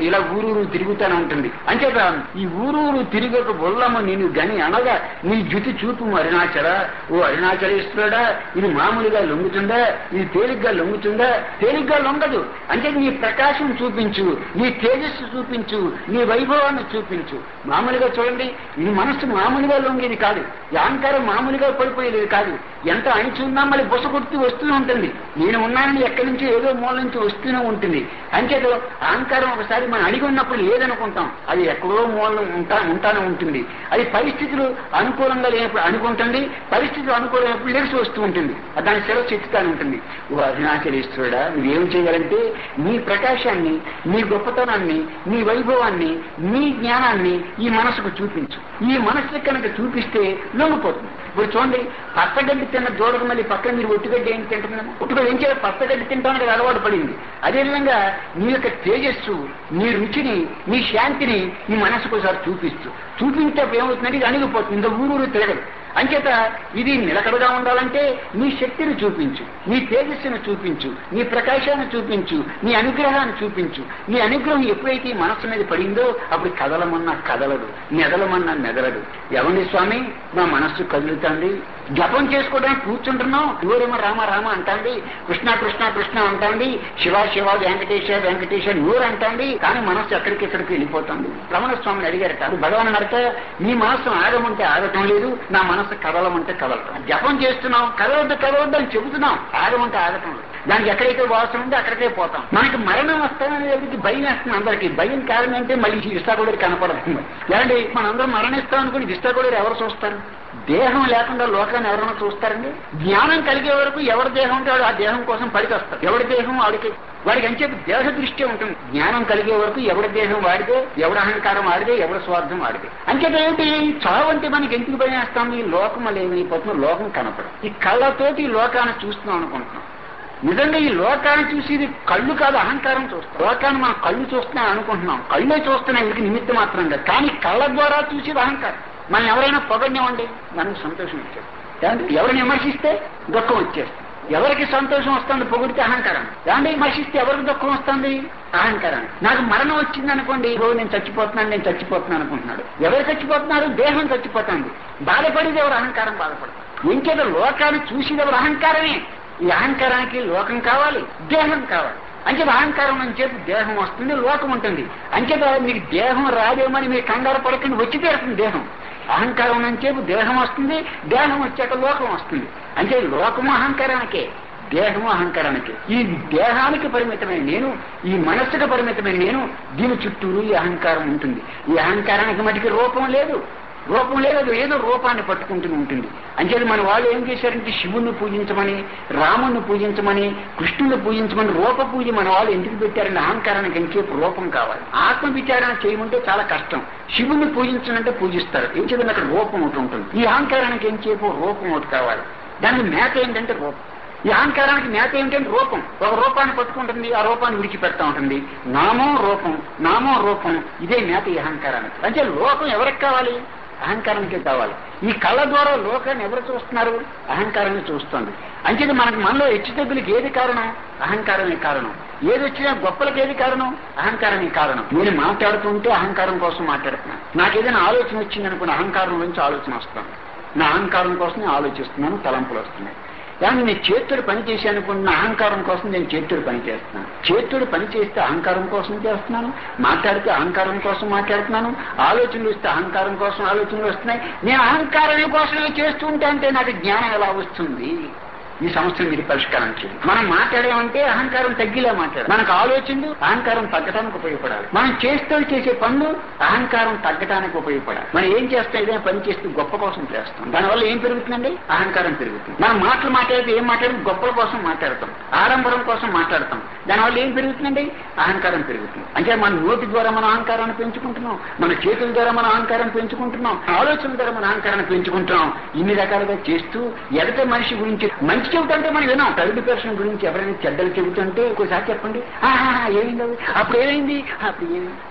ఉంటుంది ఇలా ఊరూరు తిరుగుతూనే ఉంటుంది అంచేత ఈ ఊరూరు తిరిగక బొల్లమ్మ నేను గని అనగా నీ జుతి చూపు అరుణాచల ఓ అరుణాచలేశ్వరుడా ఇది మామూలుగా లొంగుతుందా ఇది తేలిగ్గా లొంగుతుందా తేలిగ్గా లొంగదు అంటే నీ ప్రకాశం చూపించు నీ తేజస్సు చూపించు నీ వైభవాన్ని చూపించు మామూలుగా చూడండి ఈ మనస్సు మామూలుగా లొంగేది కాదు ఈ అహంకారం మామూలుగా పడిపోయేది కాదు ఎంత అణిచున్నా మళ్ళీ బుస కొడుతూ వస్తూనే ఉంటుంది నేను ఉన్నానని ఎక్కడి నుంచి ఏదో మూల నుంచి వస్తూనే ఉంటుంది అంచేత అహంకారం ఒకసారి మనం అడిగి ఉన్నప్పుడు లేదనుకుంటాం అది ఎక్కడో మూల ఉంటా ఉంటానే ఉంటుంది అది పరిస్థితులు అనుకూలంగా లేనప్పుడు అనుకుంటుంది పరిస్థితులు అనుకూలమైనప్పుడు లేచి వస్తూ ఉంటుంది అది దాని శిరస్సు ఎత్తుతానే ఉంటుంది ఓ అరుణాచలేశ్వరుడా నువ్వేం చేయాలంటే నీ ప్రకాశాన్ని నీ గొప్పతనాన్ని నీ వైభవాన్ని నీ జ్ఞానాన్ని ఈ మనసుకు చూపించు ఈ మనసు కనుక చూపిస్తే లొంగిపోతుంది ఇప్పుడు చూడండి పచ్చగడ్డి తిన్న జోడకు మళ్ళీ పక్కన మీరు ఒట్టుగడ్డి ఏం తింటున్నాము ఒట్టుగడ్డి ఏం చేయాలి పచ్చగడ్డి తింటానికి అది అలవాటు పడింది అదేవిధంగా నీ యొక్క తేజస్సు నీ రుచిని నీ శాంతిని ఈ మనసుకు ఒకసారి చూపిస్తూ చూపించేటప్పుడు ఏమవుతుందంటే ఇది అణిగిపోతుంది ఇంకా ఊరూరు తిరగదు అంచేత ఇది నిలకడగా ఉండాలంటే నీ శక్తిని చూపించు నీ తేజస్సును చూపించు నీ ప్రకాశాన్ని చూపించు నీ అనుగ్రహాన్ని చూపించు నీ అనుగ్రహం ఎప్పుడైతే ఈ మనస్సు మీద పడిందో అప్పుడు కదలమన్నా కదలదు మెదలమన్నా మెదలదు ఎవండి స్వామి నా మనస్సు కదులుతుంది జపం చేసుకోవడానికి కూర్చుంటున్నాం ఎవరేమో రామ రామ అంటాండి కృష్ణ కృష్ణ కృష్ణ అంటాండి శివ శివ వెంకటేశ వెంకటేశ నూరు అంటాండి కానీ మనస్సు ఎక్కడికి ఎక్కడికి వెళ్ళిపోతుంది రమణ స్వామిని అడిగారట భగవాన్ అడిగితే నీ మనస్సు ఆగమంటే ఆగటం లేదు నా మనస్సు కదలమంటే కదలటం జపం చేస్తున్నాం కదలొద్దు కదలొద్దు అని చెబుతున్నాం ఆగమంటే ఆగటం లేదు దానికి ఎక్కడైతే వాసన ఉందో అక్కడికే పోతాం మనకి మరణం వస్తామనేది భయం వేస్తుంది అందరికి భయం కారణం అంటే మళ్ళీ ఇష్టాకుడు కనపడదు ఏమండి మనందరం మరణిస్తాం అనుకుని ఇష్టాకుడు ఎవరు చూస్తారు దేహం లేకుండా లోకాన్ని ఎవరైనా చూస్తారండి జ్ఞానం కలిగే వరకు ఎవరి దేహం ఉంటే వాడు ఆ దేహం కోసం పడికొస్తారు ఎవరి దేహం వాడికి వాడికి అని చెప్పి దేహ దృష్టి ఉంటుంది జ్ఞానం కలిగే వరకు ఎవరి దేహం వాడితే ఎవరి అహంకారం వాడితే ఎవరి స్వార్థం వాడితే అంచేత ఏంటి చావు అంటే మనకి ఎందుకు భయం వేస్తాం ఈ లోకం వల్ల ఏమైపోతుందో లోకం కనపడం ఈ కళ్ళతోటి ఈ లోకాన్ని చూస్తున్నాం అనుకుంటున్నాం నిజంగా ఈ లోకాన్ని చూసి ఇది కళ్ళు కాదు అహంకారం చూస్తాం లోకాన్ని మనం కళ్ళు చూస్తున్నాం అనుకుంటున్నాం కళ్ళే చూస్తున్నాం వీరికి నిమిత్తం మాత్రంగా కానీ కళ్ళ ద్వారా చూసేది అహంకారం మనం ఎవరైనా పొగడినివ్వండి మనకు సంతోషం వచ్చేది ఏమంటే ఎవరిని విమర్శిస్తే దుఃఖం వచ్చేస్తుంది ఎవరికి సంతోషం వస్తుంది పొగిడితే అహంకారం ఏమంటే విమర్శిస్తే ఎవరికి దుఃఖం వస్తుంది అహంకారం నాకు మరణం వచ్చింది అనుకోండి రోజు నేను చచ్చిపోతున్నాను నేను చచ్చిపోతున్నాను అనుకుంటున్నాడు ఎవరు చచ్చిపోతున్నారు దేహం చచ్చిపోతుంది బాధపడేది ఎవరు అహంకారం బాధపడతారు ఇంకేదో లోకాన్ని చూసేది ఎవరు అహంకారమే ఈ అహంకారానికి లోకం కావాలి దేహం కావాలి అంచేత అహంకారం అని చెప్పి దేహం వస్తుంది లోకం ఉంటుంది అంచేత మీకు దేహం రాదేమని మీరు కంగారు పడకుండా వచ్చి తీరుతుంది దేహం అహంకారం అని చెప్పి దేహం వస్తుంది దేహం వచ్చాక లోకం వస్తుంది అంటే లోకము అహంకారానికే దేహము అహంకారానికి ఈ దేహానికి పరిమితమైన నేను ఈ మనస్సుకు పరిమితమైన నేను దీని చుట్టూరు ఈ అహంకారం ఉంటుంది ఈ అహంకారానికి మటుకి రూపం లేదు రూపం లేదు ఏదో రూపాన్ని పట్టుకుంటూ ఉంటుంది అంచేది మన వాళ్ళు ఏం చేశారంటే శివుణ్ణి పూజించమని రాముణ్ణి పూజించమని కృష్ణుని పూజించమని రూప పూజ మన వాళ్ళు ఎందుకు పెట్టారంటే అహంకారానికి ఎంచేపు రూపం కావాలి ఆత్మ విచారణ చేయమంటే చాలా కష్టం శివుణ్ణి పూజించనంటే పూజిస్తారు ఏం చేద్దాం అక్కడ రూపం ఒకటి ఉంటుంది ఈ అహంకారానికి ఎంచేపు రూపం ఒకటి కావాలి దానికి మేత ఏంటంటే రూపం ఈ అహంకారానికి మేత ఏమిటంటే రూపం ఒక రూపాన్ని పట్టుకుంటుంది ఆ రూపాన్ని విడిచిపెడతా ఉంటుంది నామం రూపం నామం రూపం ఇదే మేత ఈ అహంకారానికి అంటే లోకం ఎవరికి కావాలి అహంకారానికే కావాలి ఈ కళ్ళ ద్వారా లోకాన్ని ఎవరు చూస్తున్నారు అహంకారాన్ని చూస్తుంది అంచేది మనకి మనలో హెచ్చు తగ్గులకి ఏది కారణం అహంకారమే కారణం ఏది వచ్చినా గొప్పలకి ఏది కారణం అహంకారమే కారణం నేను మాట్లాడుతుంటే అహంకారం కోసం మాట్లాడుతున్నాను నాకు ఏదైనా ఆలోచన వచ్చింది అనుకున్న అహంకారం నుంచి ఆలోచన వస్తాను నా అహంకారం కోసం నేను ఆలోచిస్తున్నాను తలంపులు వస్తున్నాయి కానీ నేను చేతుడు పని చేసి అనుకుంటున్న అహంకారం కోసం నేను చేతుడు పని చేస్తున్నాను చేతుడు పని చేస్తే అహంకారం కోసం చేస్తున్నాను మాట్లాడితే అహంకారం కోసం మాట్లాడుతున్నాను ఆలోచనలు వస్తే అహంకారం కోసం ఆలోచనలు వస్తున్నాయి నేను అహంకారం కోసమే చేస్తూ ఉంటే అంటే నాకు జ్ఞానం ఎలా వస్తుంది ఈ సమస్యను మీరు పరిష్కారం చేయండి మనం మాట్లాడామంటే అహంకారం తగ్గిలా మాట్లాడాలి మనకు ఆలోచనలు అహంకారం తగ్గడానికి ఉపయోగపడాలి మనం చేస్తూ చేసే పనులు అహంకారం తగ్గడానికి ఉపయోగపడాలి మనం ఏం చేస్తాం ఏదైనా పని చేస్తే గొప్ప కోసం చేస్తాం దానివల్ల ఏం పెరుగుతుందండి అహంకారం పెరుగుతుంది మనం మాటలు మాట్లాడితే ఏం మాట్లాడి గొప్పల కోసం మాట్లాడతాం ఆడంబరం కోసం మాట్లాడతాం దానివల్ల ఏం పెరుగుతుందండి అహంకారం పెరుగుతుంది అంటే మన నోటి ద్వారా మన అహంకారాన్ని పెంచుకుంటున్నాం మన చేతుల ద్వారా మన అహంకారం పెంచుకుంటున్నాం ఆలోచన ద్వారా మన అహంకారాన్ని పెంచుకుంటున్నాం ఇన్ని రకాలుగా చేస్తూ ఎదట మనిషి గురించి మంచి చెబుతుంటే మనం వినాం థర్డ్ పర్సన్ గురించి ఎవరైనా చెడ్డలు చెబుతుంటే ఒకసారి చెప్పండి ఆహా ఏమైంది అది? అప్పుడు ఏమైంది అప్పుడు ఏమైంది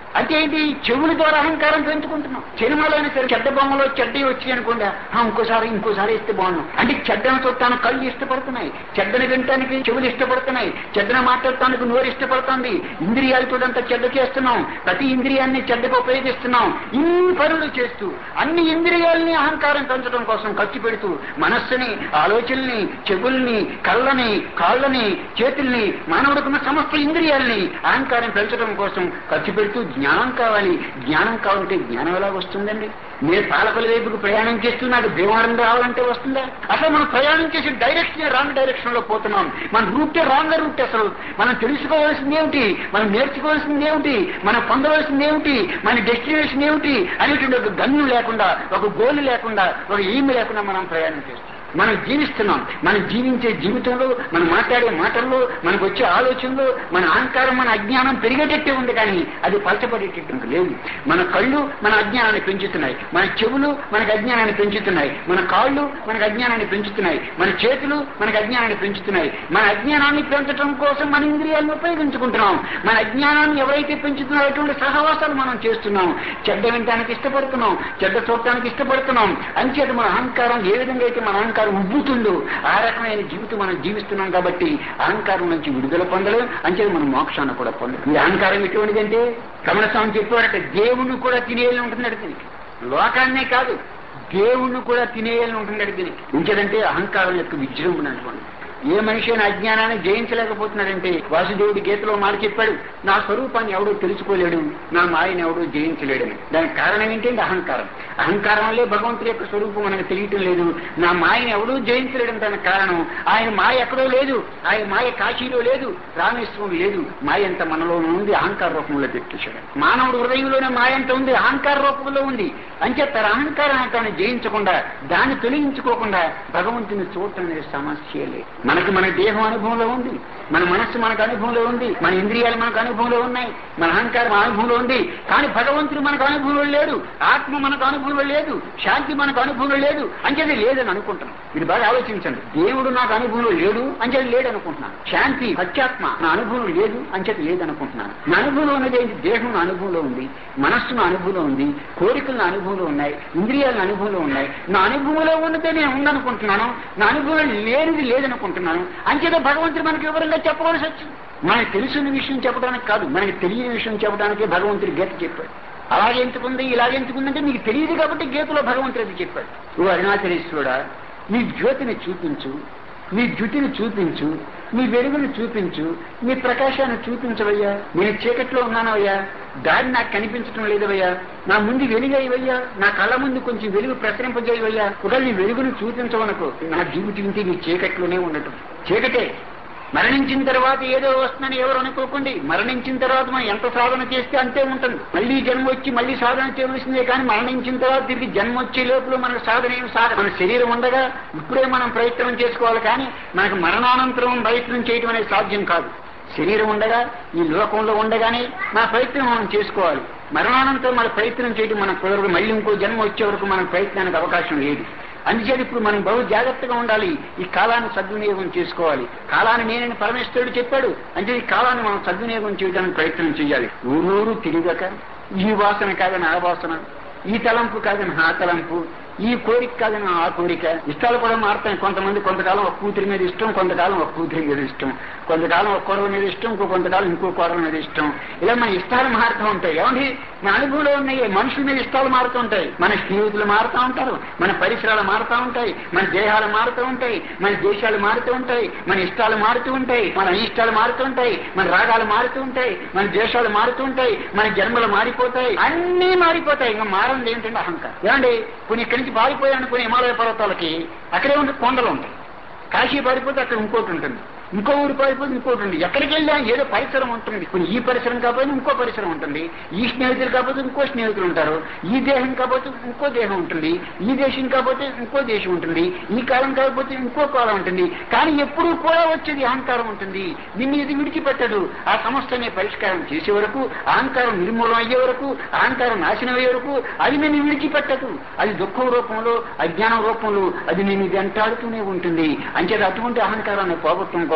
అంటే ఏంటి చెవుల ద్వారా అహంకారం పెంచుకుంటున్నాం సినిమాలోనే సరే చెడ్డ బొమ్మలో చెడ్డ వచ్చి అనుకోండి ఆ, ఇంకోసారి ఇంకోసారి ఇస్తే బాగున్నాం అంటే చెడ్డను చూడటాను కళ్ళు ఇష్టపడుతున్నాయి చెడ్డను వినటానికి చెవులు ఇష్టపడుతున్నాయి చెడ్డను మాట్లాడటానికి నోరు ఇష్టపడుతుంది ఇంద్రియాలతో అంతా చెడ్డ చేస్తున్నాం ప్రతి ఇంద్రియాన్ని చెడ్డకు ఉపయోగిస్తున్నాం ఇన్ని పనులు చేస్తూ అన్ని ఇంద్రియాల్ని అహంకారం పెంచడం కోసం ఖర్చు పెడుతూ మనస్సుని ఆలోచనల్ని చెవుల్ని కళ్ళని కాళ్ళని చేతుల్ని మానవుడుకున్న సమస్త ఇంద్రియాల్ని అహంకారం పెంచడం కోసం ఖర్చు పెడుతూ జ్ఞానం కావాలి జ్ఞానం కావాలంటే జ్ఞానం ఎలా వస్తుందండి నేను పాలకుల వైపుకు ప్రయాణం చేస్తూ నాకు భీమవరం రావాలంటే వస్తుందా అసలు మనం ప్రయాణం చేసి డైరెక్షన్ రాంగ్ డైరెక్షన్ లో పోతున్నాం మన రూటే రాంగ్ రూట్ అసలు మనం తెలుసుకోవాల్సింది ఏమిటి మనం నేర్చుకోవాల్సింది ఏమిటి మనం పొందవలసింది ఏమిటి మన డెస్టినేషన్ ఏమిటి అనేటువంటి ఒక గమ్యం లేకుండా ఒక గోల్ లేకుండా ఒక ఈమె లేకుండా మనం ప్రయాణం చేస్తాం మనం జీవిస్తున్నాం మనం జీవించే జీవితంలో మనం మాట్లాడే మాటల్లో మనకు వచ్చే ఆలోచనలో మన అహంకారం మన అజ్ఞానం పెరిగేటట్టే ఉంది కానీ అది పలచబడేటట్టు లేదు మన కళ్ళు మన అజ్ఞానాన్ని పెంచుతున్నాయి మన చెవులు మనకు అజ్ఞానాన్ని పెంచుతున్నాయి మన కాళ్ళు మనకు అజ్ఞానాన్ని పెంచుతున్నాయి మన చేతులు మనకు అజ్ఞానాన్ని పెంచుతున్నాయి మన అజ్ఞానాన్ని పెంచడం కోసం మన ఇంద్రియాలను ఉపయోగించుకుంటున్నాం మన అజ్ఞానాన్ని ఎవరైతే పెంచుతున్నారో అటువంటి సహవాసాలు మనం చేస్తున్నాం చెడ్డ వినటానికి ఇష్టపడుతున్నాం చెడ్డ చూడటానికి ఇష్టపడుతున్నాం అంచేత మన అహంకారం ఏ విధంగా అయితే మన అహంకారం ఉబ్బుతుందో ఆ రకమైన జీవితం మనం జీవిస్తున్నాం కాబట్టి అహంకారం నుంచి విడుదల పొందలేం అంచేత మనం మోక్షాన్ని కూడా పొందలేం ఈ అహంకారం ఎటువంటిదంటే రమణ స్వామి చెప్పారట దేవుణ్ణి కూడా తినేయాలని ఉంటున్నాడు దీనికి లోకాన్నే కాదు దేవుణ్ణి కూడా తినేయాలని ఉంటున్నాడు దీనికి ఇంకేదంటే అహంకారం యొక్క విజృంభణ అనుకోండి ఏ మనిషి అయినా అజ్ఞానాన్ని జయించలేకపోతున్నాడంటే వాసుదేవుడి గీతలో మాట చెప్పాడు నా స్వరూపాన్ని ఎవడో తెలుసుకోలేడు నా మాయని ఎవడో జయించలేడని దానికి కారణం ఏంటంటే అహంకారం అహంకారం వల్లే భగవంతుడి యొక్క స్వరూపం మనకు తెలియటం లేదు నా మాయని ఎవడూ జయించలేడని దానికి కారణం ఆయన మాయ ఎక్కడో లేదు ఆయన మాయ కాశీలో లేదు రామేశ్వరం లేదు మాయ అంత మనలోనే ఉంది అహంకార రూపంలో పెట్టేశాడు మానవుడు హృదయంలోనే మాయ అంత ఉంది అహంకార రూపంలో ఉంది అంచేత తన అహంకారాన్ని తాను జయించకుండా దాన్ని తొలగించుకోకుండా భగవంతుని చూడటం అనేది సమస్య లేదు మనకి మన దేహం అనుభవంలో ఉంది మన మనస్సు మనకు అనుభవంలో ఉంది మన ఇంద్రియాలు మనకు అనుభవంలో ఉన్నాయి మన అహంకారం అనుభవంలో ఉంది కానీ భగవంతుడు మనకు అనుభవంలో లేడు ఆత్మ మనకు అనుభవంలో లేదు శాంతి మనకు అనుభవంలో లేదు అంచేది లేదని అనుకుంటున్నాం మీరు బాగా ఆలోచించండి దేవుడు నాకు అనుభవంలో లేడు అంచేది లేడు అనుకుంటున్నాను శాంతి సత్యాత్మ నా అనుభవం లేదు అంచేది లేదనుకుంటున్నాను నా అనుభవంలో ఉన్నది ఏంటి దేహం నా అనుభవంలో ఉంది మనస్సు నా అనుభవంలో ఉంది కోరికలు నా అనుభవంలో ఉన్నాయి ఇంద్రియాలు నా అనుభవంలో ఉన్నాయి నా అనుభవంలో ఉన్నదే నేను ఉందనుకుంటున్నాను నా అనుభవం లేనిది లేదనుకుంటున్నాను అంచేత భగవంతుడు మనకి వివరంగా చెప్పవలసి వచ్చింది మనకి తెలిసిన విషయం చెప్పడానికి కాదు మనకి తెలియని విషయం చెప్పడానికే భగవంతుడు గీత చెప్పాడు అలాగే ఎందుకుంది ఇలాగే ఎందుకుందంటే నీకు తెలియదు కాబట్టి గీతలో భగవంతుడు అది చెప్పాడు నువ్వు అరుణాచలేశ్వరుడా నీ జ్యోతిని చూపించు నీ జుటిని చూపించు నీ వెలుగుని చూపించు నీ ప్రకాశాన్ని చూపించవయ్యా నేను చీకట్లో ఉన్నానవయ్యా దారి నాకు కనిపించడం లేదవయ్యా నా ముందు వెలుగయ్యవయ్యా నా కళ్ళ ముందు కొంచెం వెలుగు ప్రసరింపజేయవయ్యా ఒకవేళ నీ వెలుగును చూపించవనుకో నా జీవితం ఇంటి నీ చీకట్లోనే ఉండటం చీకటే మరణించిన తర్వాత ఏదో వస్తుందని ఎవరు అనుకోకండి మరణించిన తర్వాత మనం ఎంత సాధన చేస్తే అంతే ఉంటుంది మళ్ళీ జన్మ వచ్చి మళ్ళీ సాధన చేయవలసిందే కానీ మరణించిన తర్వాత తిరిగి జన్మ వచ్చే లోపల మనకు సాధన ఏం సాధన మన శరీరం ఉండగా ఇప్పుడే మనం ప్రయత్నం చేసుకోవాలి కానీ మనకు మరణానంతరం ప్రయత్నం చేయడం అనేది సాధ్యం కాదు శరీరం ఉండగా ఈ లోకంలో ఉండగానే మన ప్రయత్నం మనం చేసుకోవాలి మరణానంతరం మన ప్రయత్నం చేయడం మనకు కుదరదు మళ్ళీ ఇంకో జన్మ వచ్చే వరకు మన ప్రయత్నానికి అవకాశం లేదు అందుచేత ఇప్పుడు మనం బహు జాగ్రత్తగా ఉండాలి ఈ కాలాన్ని సద్వినియోగం చేసుకోవాలి కాలాన్ని నేనని పరమేశ్వరుడు చెప్పాడు అంటే ఈ కాలాన్ని మనం సద్వినియోగం చేయడానికి ప్రయత్నం చేయాలి ఊరూరు తిరిగక ఈ వాసన కాదని ఆ వాసన ఈ తలంపు కాదని ఆ తలంపు ఈ కోరిక కాదని ఆ కోరిక ఇష్టాలు కూడా మారుతాయి కొంతమంది కొంతకాలం ఒక కూతురి మీద ఇష్టం కొంతకాలం ఒక కూతురి మీద ఇష్టం కొంతకాలం ఒక కొడవ మీద ఇష్టం ఇంకో కొంతకాలం ఇంకో కొడవ మీద ఇష్టం ఇలా మన ఇష్టాలు మారుతూ ఉంటాయి ఏమండి మన అనుభవంలో ఉన్నాయి మనుషుల మీద ఇష్టాలు మారుతూ ఉంటాయి మన స్నేహితులు మారుతూ ఉంటారు మన పరిసరాలు మారుతూ ఉంటాయి మన దేహాలు మారుతూ ఉంటాయి మన దేశాలు మారుతూ ఉంటాయి మన ఇష్టాలు మారుతూ ఉంటాయి మన అయిష్టాలు మారుతూ ఉంటాయి మన రాగాలు మారుతూ ఉంటాయి మన దేశాలు మారుతూ ఉంటాయి మన జన్మలు మారిపోతాయి అన్నీ మారిపోతాయి ఇంకా మారంది ఏంటంటే అహంకారం ఏమండి కొన్ని ఇక్కడి నుంచి పారిపోయాను అనుకునే హిమాలయ పర్వతాలకి అక్కడే ఉంటే కొండలు ఉంటాయి కాశీ పారిపోతే అక్కడ ఇంకోటి ఉంటుంది ఇంకో ఊరు పారిపోతే ఇంకోటి ఉంది ఎక్కడికి వెళ్ళినా ఏదో పరిసరం ఉంటుంది కొన్ని ఈ పరిసరం కాకపోతే ఇంకో పరిసరం ఉంటుంది ఈ స్నేహితులు కాకపోతే ఇంకో స్నేహితులు ఉంటారు ఈ దేహం కాకపోతే ఇంకో దేహం ఉంటుంది ఈ దేశం కాకపోతే ఇంకో దేశం ఉంటుంది ఈ కాలం కాకపోతే ఇంకో కాలం ఉంటుంది కానీ ఎప్పుడూ కూడా వచ్చేది అహంకారం ఉంటుంది నిన్ను ఇది విడిచిపెట్టడు ఆ సమస్యని పరిష్కారం చేసే వరకు అహంకారం నిర్మూలన అయ్యే వరకు అహంకారం నాశనం అయ్యే వరకు అది నిన్ను విడిచిపెట్టదు అది దుఃఖం రూపంలో అజ్ఞానం రూపంలో అది నేను వెంటాడుతూనే ఉంటుంది అంచేది అటువంటి అహంకారాన్ని పోగొట్టడం కోసం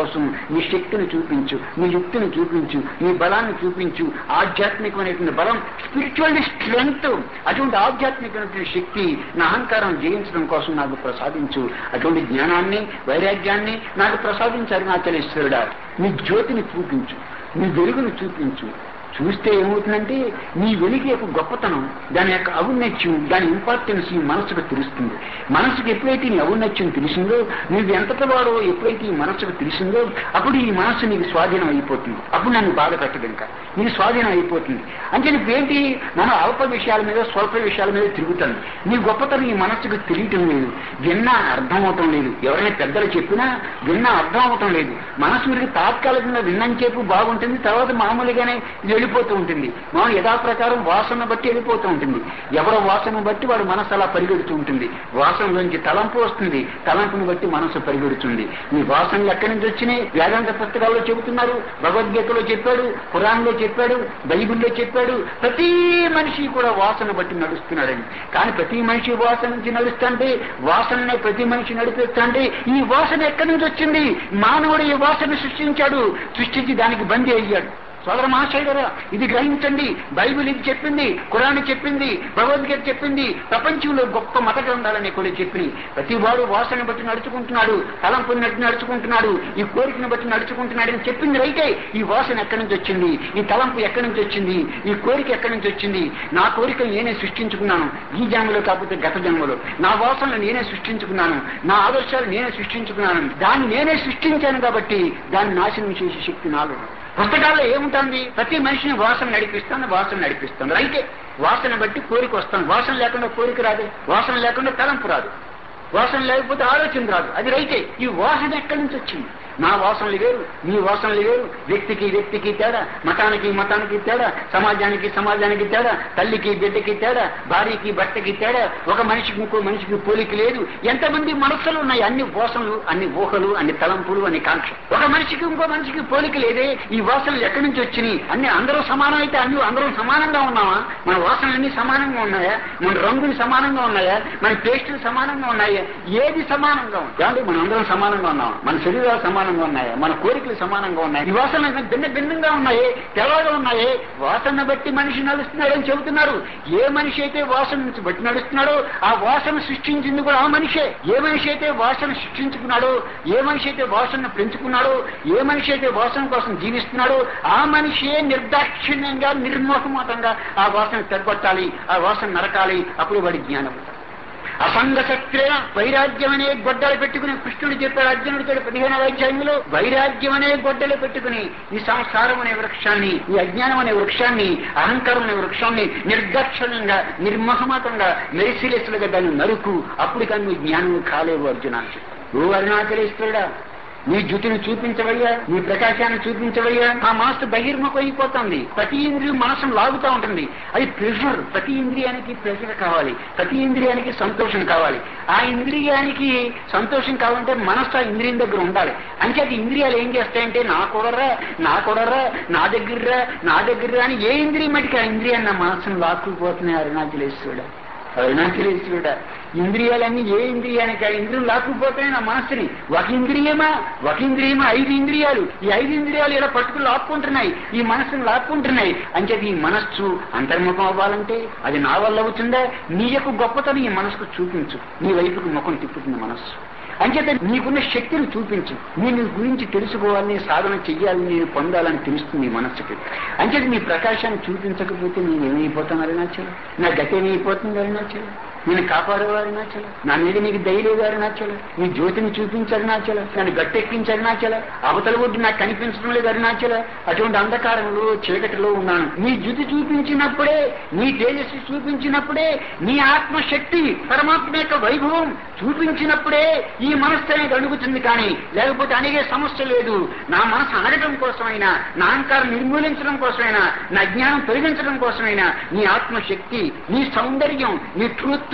కోసం నీ శక్తిని చూపించు నీ యుక్తిని చూపించు నీ బలాన్ని చూపించు ఆధ్యాత్మికమైనటువంటి బలం స్పిరిచువల్ స్ట్రెంగ్త్ అటువంటి ఆధ్యాత్మికమైనటువంటి శక్తి నా అహంకారం జయించడం కోసం నాకు ప్రసాదించు అటువంటి జ్ఞానాన్ని వైరాగ్యాన్ని నాకు ప్రసాదించారు నా తెలిశ్వరుడా నీ జ్యోతిని చూపించు నీ వెలుగును చూపించు చూస్తే ఏమవుతుందంటే నీ వెలిగి యొక్క గొప్పతనం దాని యొక్క ఔన్నత్యం దాని ఇంపార్టెన్స్ ఈ మనసుకు తెలుస్తుంది మనసుకు ఎప్పుడైతే నీ ఔన్నత్యం తెలిసిందో నీవు ఎంతటి వాడో ఎప్పుడైతే ఈ మనసుకు తెలిసిందో అప్పుడు ఈ మనస్సు నీకు స్వాధీనం అయిపోతుంది అప్పుడు నన్ను బాధ పెట్టదు ఇంకా నీకు స్వాధీనం అయిపోతుంది అంటే నీకు ఏంటి మనం అల్ప విషయాల మీద స్వల్ప విషయాల మీద తిరుగుతాను నీ గొప్పతనం ఈ మనస్సుకు తెలియటం లేదు విన్నా అర్థం అవటం లేదు ఎవరైనా పెద్దలు చెప్పినా విన్నా అర్థం అవటం లేదు మనసు మీకు తాత్కాలికంగా విన్నంచేపు బాగుంటుంది తర్వాత మామూలుగానే ఇది వెళ్ళిపోతూ ఉంటుంది మనం యథాప్రకారం వాసన బట్టి వెళ్ళిపోతూ ఉంటుంది ఎవరో వాసన బట్టి వాడు మనసు అలా పరిగెడుతూ ఉంటుంది వాసనలోంచి తలంపు వస్తుంది తలంపుని బట్టి మనసు పరిగెడుతుంది ఈ వాసనలు ఎక్కడి నుంచి వచ్చినాయి వేదాంత పుస్తకాల్లో చెబుతున్నారు భగవద్గీతలో చెప్పాడు పురాణంలో చెప్పాడు బైబిల్లో చెప్పాడు ప్రతి మనిషి కూడా వాసన బట్టి నడుస్తున్నాడని కానీ ప్రతి మనిషి వాసన నుంచి నడుస్తుంటే వాసననే ప్రతి మనిషి నడిపిస్తుంటే ఈ వాసన ఎక్కడి నుంచి వచ్చింది మానవుడు ఈ వాసన సృష్టించాడు సృష్టించి దానికి బందీ అయ్యాడు సోదర మహాశయ గారా ఇది గ్రహించండి బైబిల్ ఇది చెప్పింది ఖురాన్ చెప్పింది భగవద్గీత చెప్పింది ప్రపంచంలో గొప్ప మత గ్రంథాలని కూడా చెప్పినాయి ప్రతి వాడు వాసన బట్టి నడుచుకుంటున్నాడు తలంపుని బట్టి నడుచుకుంటున్నాడు ఈ కోరికను బట్టి నడుచుకుంటున్నాడు అని చెప్పింది రైతే ఈ వాసన ఎక్కడి నుంచి వచ్చింది ఈ తలంపు ఎక్కడి నుంచి వచ్చింది ఈ కోరిక ఎక్కడి నుంచి వచ్చింది నా కోరిక నేనే సృష్టించుకున్నాను ఈ జన్మలో కాకపోతే గత జన్మలో నా వాసనలు నేనే సృష్టించుకున్నాను నా ఆదర్శాలు నేనే సృష్టించుకున్నాను దాన్ని నేనే సృష్టించాను కాబట్టి దాన్ని నాశనం చేసే శక్తి నాలో పుస్తకాల్లో ఏముంటుంది ప్రతి మనిషిని వాసన నడిపిస్తాను వాసన నడిపిస్తాను రైతే వాసన బట్టి కోరిక వస్తాను వాసన లేకుండా కోరిక రాదు వాసన లేకుండా తలంపు రాదు వాసన లేకపోతే ఆలోచన రాదు అది రైతే ఈ వాసన ఎక్కడి నుంచి వచ్చింది నా వాసనలు వేరు నీ వాసనలు వేరు వ్యక్తికి వ్యక్తికి తేడా మతానికి మతానికి తేడా సమాజానికి సమాజానికి తేడా తల్లికి బిడ్డకి తేడా భార్యకి భర్తకి తేడా ఒక మనిషికి ఇంకో మనిషికి పోలిక లేదు ఎంతమంది మనస్సులు ఉన్నాయి అన్ని వాసనలు అన్ని ఊహలు అన్ని తలంపులు అన్ని కాంక్ష ఒక మనిషికి ఇంకో మనిషికి పోలిక లేదే ఈ వాసనలు ఎక్కడి నుంచి వచ్చినాయి అన్ని అందరూ సమానం అయితే అన్ని అందరం సమానంగా ఉన్నామా మన వాసనలన్నీ సమానంగా ఉన్నాయా మన రంగులు సమానంగా ఉన్నాయా మన టేస్టులు సమానంగా ఉన్నాయా ఏది సమానంగా ఉంది ఏమండి మన అందరం సమానంగా ఉన్నాం మన శరీరాలు సమానంగా ఉన్నాయా మన కోరికలు సమానంగా ఉన్నాయి ఈ వాసనలు భిన్న భిన్నంగా ఉన్నాయి తెల్లగా ఉన్నాయి వాసన బట్టి మనిషి నడుస్తున్నాడని చెబుతున్నారు ఏ మనిషి అయితే వాసన నుంచి బట్టి నడుస్తున్నాడో ఆ వాసన సృష్టించింది కూడా ఆ మనిషే ఏ మనిషి అయితే వాసన సృష్టించుకున్నాడో ఏ మనిషి అయితే వాసన పెంచుకున్నాడో ఏ మనిషి అయితే వాసన కోసం జీవిస్తున్నాడో ఆ మనిషే నిర్దాక్షిణ్యంగా నిర్మోహమాతంగా ఆ వాసన తెరగొట్టాలి ఆ వాసన నరకాలి అప్పుడు వాడి జ్ఞానం అసంగ శక్తిరేణ వైరాగ్యం అనే గొడ్డలు పెట్టుకుని కృష్ణుడు చెప్పాడు అర్జునుడితో పదిహేనవ అధ్యాయంలో వైరాగ్యం అనే గొడ్డలు పెట్టుకుని ఈ సంసారం అనే వృక్షాన్ని ఈ అజ్ఞానం అనే వృక్షాన్ని అహంకారం అనే వృక్షాన్ని నిర్దక్షణంగా నిర్మహమతంగా మెరిసిలెస్లుగా దాన్ని నరుకు అప్పుడు కానీ నీ జ్ఞానం కాలేవు అర్జున ఓ అరుణాచలేశ్వరుడా నీ జుట్టుని చూపించవయ్యా నీ ప్రకాశాన్ని చూపించవయ్యా ఆ మనస్సు బహిర్ముఖం అయిపోతుంది ప్రతి ఇంద్రియం మనసును లాగుతూ ఉంటుంది అది ప్రెషర్ ప్రతి ఇంద్రియానికి ప్రెషర్ కావాలి ప్రతి ఇంద్రియానికి సంతోషం కావాలి ఆ ఇంద్రియానికి సంతోషం కావాలంటే మనస్సు ఆ ఇంద్రియం దగ్గర ఉండాలి అంటే అది ఇంద్రియాలు ఏం చేస్తాయంటే నా కూడరా నా కూడరా నా దగ్గర్రా నా దగ్గర అని ఏ ఇంద్రియం మటుకు ఆ ఇంద్రియాన్ని నా మనస్సును లాక్కుపోతున్నాయి అరుణాచలేశ్వరుడా అరుణాచలేశ్వరుడా ఇంద్రియాలన్నీ ఏ ఇంద్రియానికి ఆ ఇంద్రియం లాక్కుపోతాయి నా మనస్సుని ఒక ఇంద్రియమా ఒక ఇంద్రియమా ఐదు ఇంద్రియాలు ఈ ఐదు ఇంద్రియాలు ఇలా పట్టుకుని లాక్కుంటున్నాయి ఈ మనస్సును లాక్కుంటున్నాయి అంచేది ఈ మనస్సు అంతర్ముఖం అవ్వాలంటే అది నా వల్ల అవుతుందా నీ యొక్క గొప్పతనం ఈ మనసుకు చూపించు నీ వైపుకు ముఖం తిప్పుతుంది మనస్సు అంచేత నీకున్న శక్తిని చూపించు నేను గురించి తెలుసుకోవాలని సాధన చెయ్యాలని నేను పొందాలని తెలుస్తుంది ఈ మనస్సుకి అంచేత నీ ప్రకాశాన్ని చూపించకపోతే నేను ఏమైపోతాను అరుణాచలం నా గతి ఏమైపోతుంది అరుణాచలం నేను కాపాడేవారు అరుణాచలం నా మీద నీకు ధైర్యం అరుణాచలం నీ జ్యోతిని చూపించు అరుణాచలం నన్ను గట్టెక్కించి అరుణాచలం అవతల ఒడ్డు నాకు కనిపించడం లేదు అరుణాచలం అటువంటి అంధకారంలో చీకటిలో ఉన్నాను నీ జ్యుతి చూపించినప్పుడే నీ తేజస్సు చూపించినప్పుడే నీ ఆత్మశక్తి పరమాత్మ యొక్క వైభవం చూపించినప్పుడే ఈ మనస్సు అనేది అడుగుతుంది కానీ లేకపోతే అడిగే సమస్య లేదు నా మనసు అనగటం కోసమైనా నా అహంకారం నిర్మూలించడం కోసమైనా నా జ్ఞానం తొలగించడం కోసమైనా నీ ఆత్మశక్తి నీ సౌందర్యం నీ ట్రూత్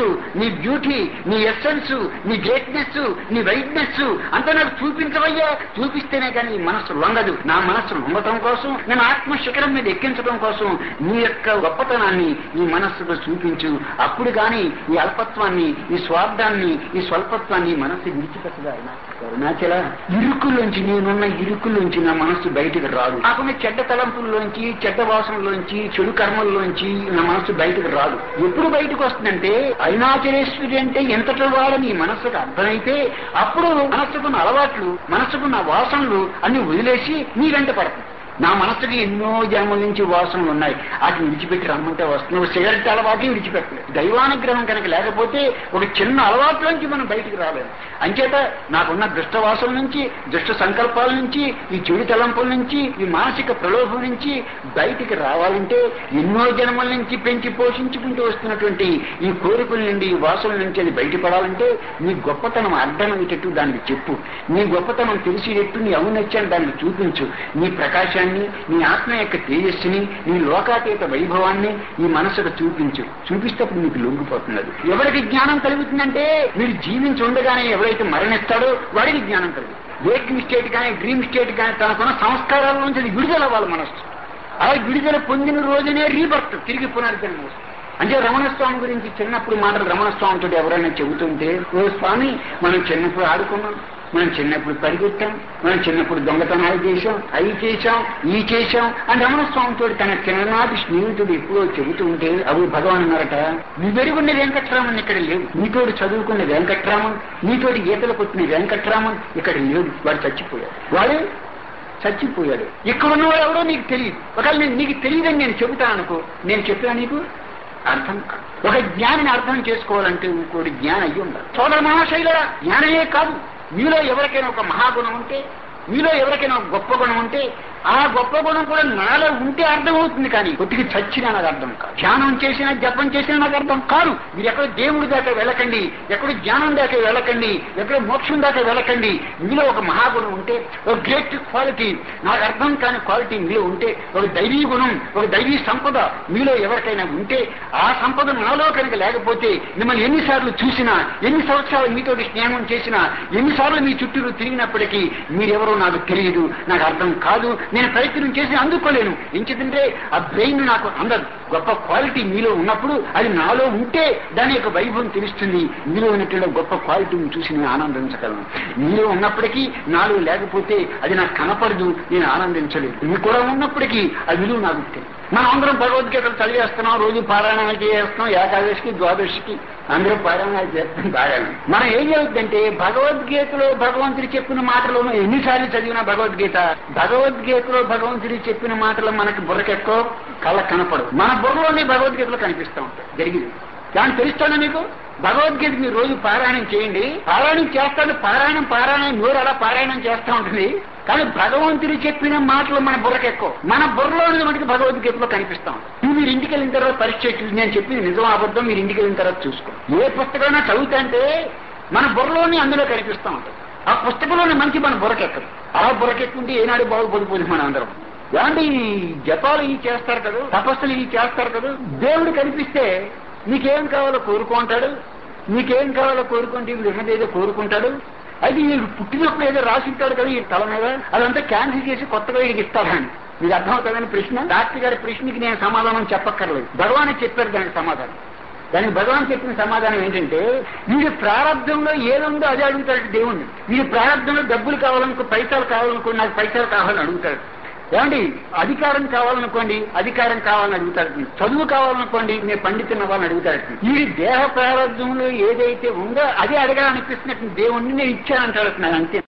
వర్త్ నీ బ్యూటీ నీ ఎస్సెన్స్ నీ గ్రేట్నెస్ నీ వైట్నెస్ అంతా నాకు చూపించవయ్యా చూపిస్తేనే కానీ ఈ మనస్సు లొంగదు నా మనస్సు లొంగటం కోసం నేను ఆత్మ శిఖరం మీద ఎక్కించడం కోసం నీ యొక్క గొప్పతనాన్ని ఈ మనస్సుకు చూపించు అప్పుడు గాని ఈ అల్పత్వాన్ని ఈ స్వార్థాన్ని ఈ స్వల్పత్వాన్ని ఈ మనస్సు విడిచిపెట్టదా అరుణాచల ఇరుకుల్లోంచి నేనున్న ఇరుకుల్లోంచి నా మనస్సు బయటకు రాదు కాకుండా చెడ్డ తలంపుల్లోంచి చెడ్డ వాసనలోంచి చెడు కర్మల్లోంచి నా మనస్సు బయటకు రాదు ఎప్పుడు బయటకు వస్తుందంటే అరుణాచలేశ్వరి అంటే ఎంతటి వాడని ఈ మనస్సుకు అర్థమైతే అప్పుడు మనస్సుకున్న అలవాట్లు మనస్సుకున్న వాసనలు అన్ని వదిలేసి నీ వెంట పడతాయి నా మనస్సుకి ఎన్నో జన్మల నుంచి వాసనలు ఉన్నాయి వాటిని విడిచిపెట్టి రమ్మంటే వస్తున్నావు సిగరెట్ అలవాటు విడిచిపెట్టలేదు దైవానుగ్రహం కనుక లేకపోతే ఒక చిన్న అలవాట్లోంచి మనం బయటికి రాలేము అంచేత నాకున్న దుష్ట వాసన నుంచి దుష్ట సంకల్పాల నుంచి ఈ చెడు తలంపుల నుంచి ఈ మానసిక ప్రలోభం నుంచి బయటికి రావాలంటే ఎన్నో జన్మల నుంచి పెంచి పోషించుకుంటూ వస్తున్నటువంటి ఈ కోరికల నుండి ఈ వాసనల నుంచి అది బయటపడాలంటే నీ గొప్పతనం అర్థమయ్యేటట్టు దానికి చెప్పు నీ గొప్పతనం తెలిసేటట్టు నీ ఔన్నత్యాన్ని దానికి చూపించు నీ ప్రకాశాన్ని నీ ఆత్మ యొక్క తేజస్సుని నీ లోకాతీత వైభవాన్ని ఈ మనసుకు చూపించు చూపిస్తేప్పుడు నీకు లొంగిపోతున్నది ఎవరికి జ్ఞానం కలుగుతుందంటే మీరు జీవించి ఉండగానే ఎవరైతే మరణిస్తాడో వాడికి జ్ఞానం కలుగుతుంది వేకింగ్ స్టేట్ కానీ డ్రీమ్ స్టేట్ కానీ తనకున్న సంస్కారాల నుంచి అది విడుదల అవ్వాలి మనస్సు ఆ విడుదల పొందిన రోజునే రీబర్త్ తిరిగి పునర్జన్మ వస్తుంది అంటే రమణస్వామి గురించి చిన్నప్పుడు మాటలు రమణస్వామితో ఎవరైనా చెబుతుంటే ఓ స్వామి మనం చిన్నప్పుడు ఆడుకున్నాం మనం చిన్నప్పుడు పరిగెత్తాం మనం చిన్నప్పుడు దొంగతనాలు చేశాం అవి చేశాం ఈ చేశాం అని రమణస్వామితో తన చిన్ననాటి స్నేహితుడు ఎప్పుడో చెబుతూ ఉంటే అవి భగవాన్ అన్నారట నీ వెరుగున్న వెంకట్రామన్ ఇక్కడ లేవు నీతోటి చదువుకున్న వెంకట్రామన్ నీతోటి గీతలు కొట్టిన వెంకట్రామన్ ఇక్కడ లేడు వాడు చచ్చిపోయాడు వాడు చచ్చిపోయాడు ఇక్కడ ఉన్నవాడు ఎవడో నీకు తెలియదు ఒకవేళ నేను నీకు తెలియదని నేను చెబుతాను అనుకో నేను చెప్పినా నీకు అర్థం కాదు ఒక జ్ఞానిని అర్థం చేసుకోవాలంటే ఇంకోటి జ్ఞానం అయ్యి ఉండాలి సోదర మహాశైల జ్ఞానమే కాదు మీలో ఎవరికైనా ఒక మహాగుణం ఉంటే మీలో ఎవరికైనా ఒక గొప్ప గుణం ఉంటే ఆ గొప్ప గుణం కూడా నాలో ఉంటే అర్థమవుతుంది కానీ కొద్దిగా చచ్చినా నాకు అర్థం కాదు ధ్యానం చేసినా జపం చేసినా నాకు అర్థం కాదు మీరు ఎక్కడ దేవుడి దాకా వెళ్ళకండి ఎక్కడ జ్ఞానం దాకా వెళ్ళకండి ఎక్కడ మోక్షం దాకా వెళ్ళకండి మీలో ఒక మహాగుణం ఉంటే ఒక గ్రేట్ క్వాలిటీ నాకు అర్థం కాని క్వాలిటీ మీలో ఉంటే ఒక దైవీ గుణం ఒక దైవీ సంపద మీలో ఎవరికైనా ఉంటే ఆ సంపద నాలో కనుక లేకపోతే మిమ్మల్ని ఎన్నిసార్లు చూసినా ఎన్ని సంవత్సరాలు మీతోటి స్నేహం చేసినా ఎన్నిసార్లు మీ చుట్టూరు తిరిగినప్పటికీ మీరెవరో నాకు తెలియదు నాకు అర్థం కాదు నేను ప్రయత్నం చేసి అందుకోలేను ఎంచుతుంటే ఆ బ్రెయిన్ నాకు అందదు గొప్ప క్వాలిటీ మీలో ఉన్నప్పుడు అది నాలో ఉంటే దాని యొక్క వైభవం తెలుస్తుంది మీలో ఉన్నటువంటి గొప్ప క్వాలిటీని చూసి నేను ఆనందించగలను మీలో ఉన్నప్పటికీ నాలో లేకపోతే అది నాకు కనపడదు నేను ఆనందించలేదు మీ కూడా ఉన్నప్పటికీ ఆ విలువ నాకు తెలియదు మనం అందరం భగవద్గీతలు చదివేస్తున్నాం రోజు పారాయణాలు చేస్తున్నాం ఏకాదశికి ద్వాదశికి అందరూ పారాయణాలు చేస్తాం బాగా మనం ఏం జరుగుతుందంటే భగవద్గీతలో భగవంతుడు చెప్పిన మాటలను ఎన్నిసార్లు చదివిన భగవద్గీత భగవద్గీతలో భగవంతుడు చెప్పిన మాటలు మనకి బుర్రకెక్కో కళ్ళ కనపడు మన బుర్రలోనే భగవద్గీతలో కనిపిస్తూ ఉంటాయి జరిగింది దాన్ని తెలుస్తాను మీకు భగవద్గీత మీరు రోజు పారాయణం చేయండి పారాయణం చేస్తాడు పారాయణం పారాయణం నోరు అలా పారాయణం చేస్తూ ఉంటుంది కానీ భగవంతుడు చెప్పిన మాటలు మన బుర్రకెక్కో మన బుర్రలోనే మనకి భగవద్గీతలో కనిపిస్తాం మీరు ఇంటికి వెళ్ళిన తర్వాత పరీక్ష చూసి నేను చెప్పింది నిజం అబద్ధం మీరు ఇంటికి వెళ్ళిన తర్వాత చూసుకో ఏ పుస్తకమైనా చదువుతుంటే మన బుర్రలోనే అందులో కనిపిస్తూ ఉంటుంది ఆ పుస్తకంలోనే మంచి మన బుర్రకెక్కదు అలా బుర్రకెక్కుంటే ఏనాడు బాగుపడిపోతుంది మన అందరం ఏమంటే ఈ జపాలు ఇవి చేస్తారు కదా తపస్సులు ఇవి చేస్తారు కదా దేవుడు కనిపిస్తే నీకేం కావాలో కోరుకుంటాడు నీకేం కావాలో కోరుకుంటే వీడు ఉన్నదేదో కోరుకుంటాడు అయితే వీడు పుట్టినప్పుడు ఏదో రాసింటాడు కదా ఈ తల మీద అదంతా క్యాన్సిల్ చేసి కొత్తగా వీడికి ఇస్తాడని మీకు అర్థమవుతుందని ప్రశ్న డాక్టర్ గారి ప్రశ్నకి నేను సమాధానం చెప్పక్కర్లేదు భగవాన్ చెప్పారు దానికి సమాధానం దానికి భగవాన్ చెప్పిన సమాధానం ఏంటంటే వీడి ప్రారంభంలో ఏదుందో అదే అడుగుతాడు దేవుణ్ణి వీడి ప్రారంభంలో డబ్బులు కావాలనుకో పైసలు కావాలనుకో నాకు పైసలు కావాలని అడుగుతాడు ఏమండి అధికారం కావాలనుకోండి అధికారం కావాలని అడుగుతాడు చదువు కావాలనుకోండి నేను పండితున్న వాళ్ళని అడుగుతాడు ఈ దేహ ప్రారంభంలో ఏదైతే ఉందో అదే అడగాలనిపిస్తున్నట్టు దేవుణ్ణి నేను ఇచ్చానంటాడు అంతే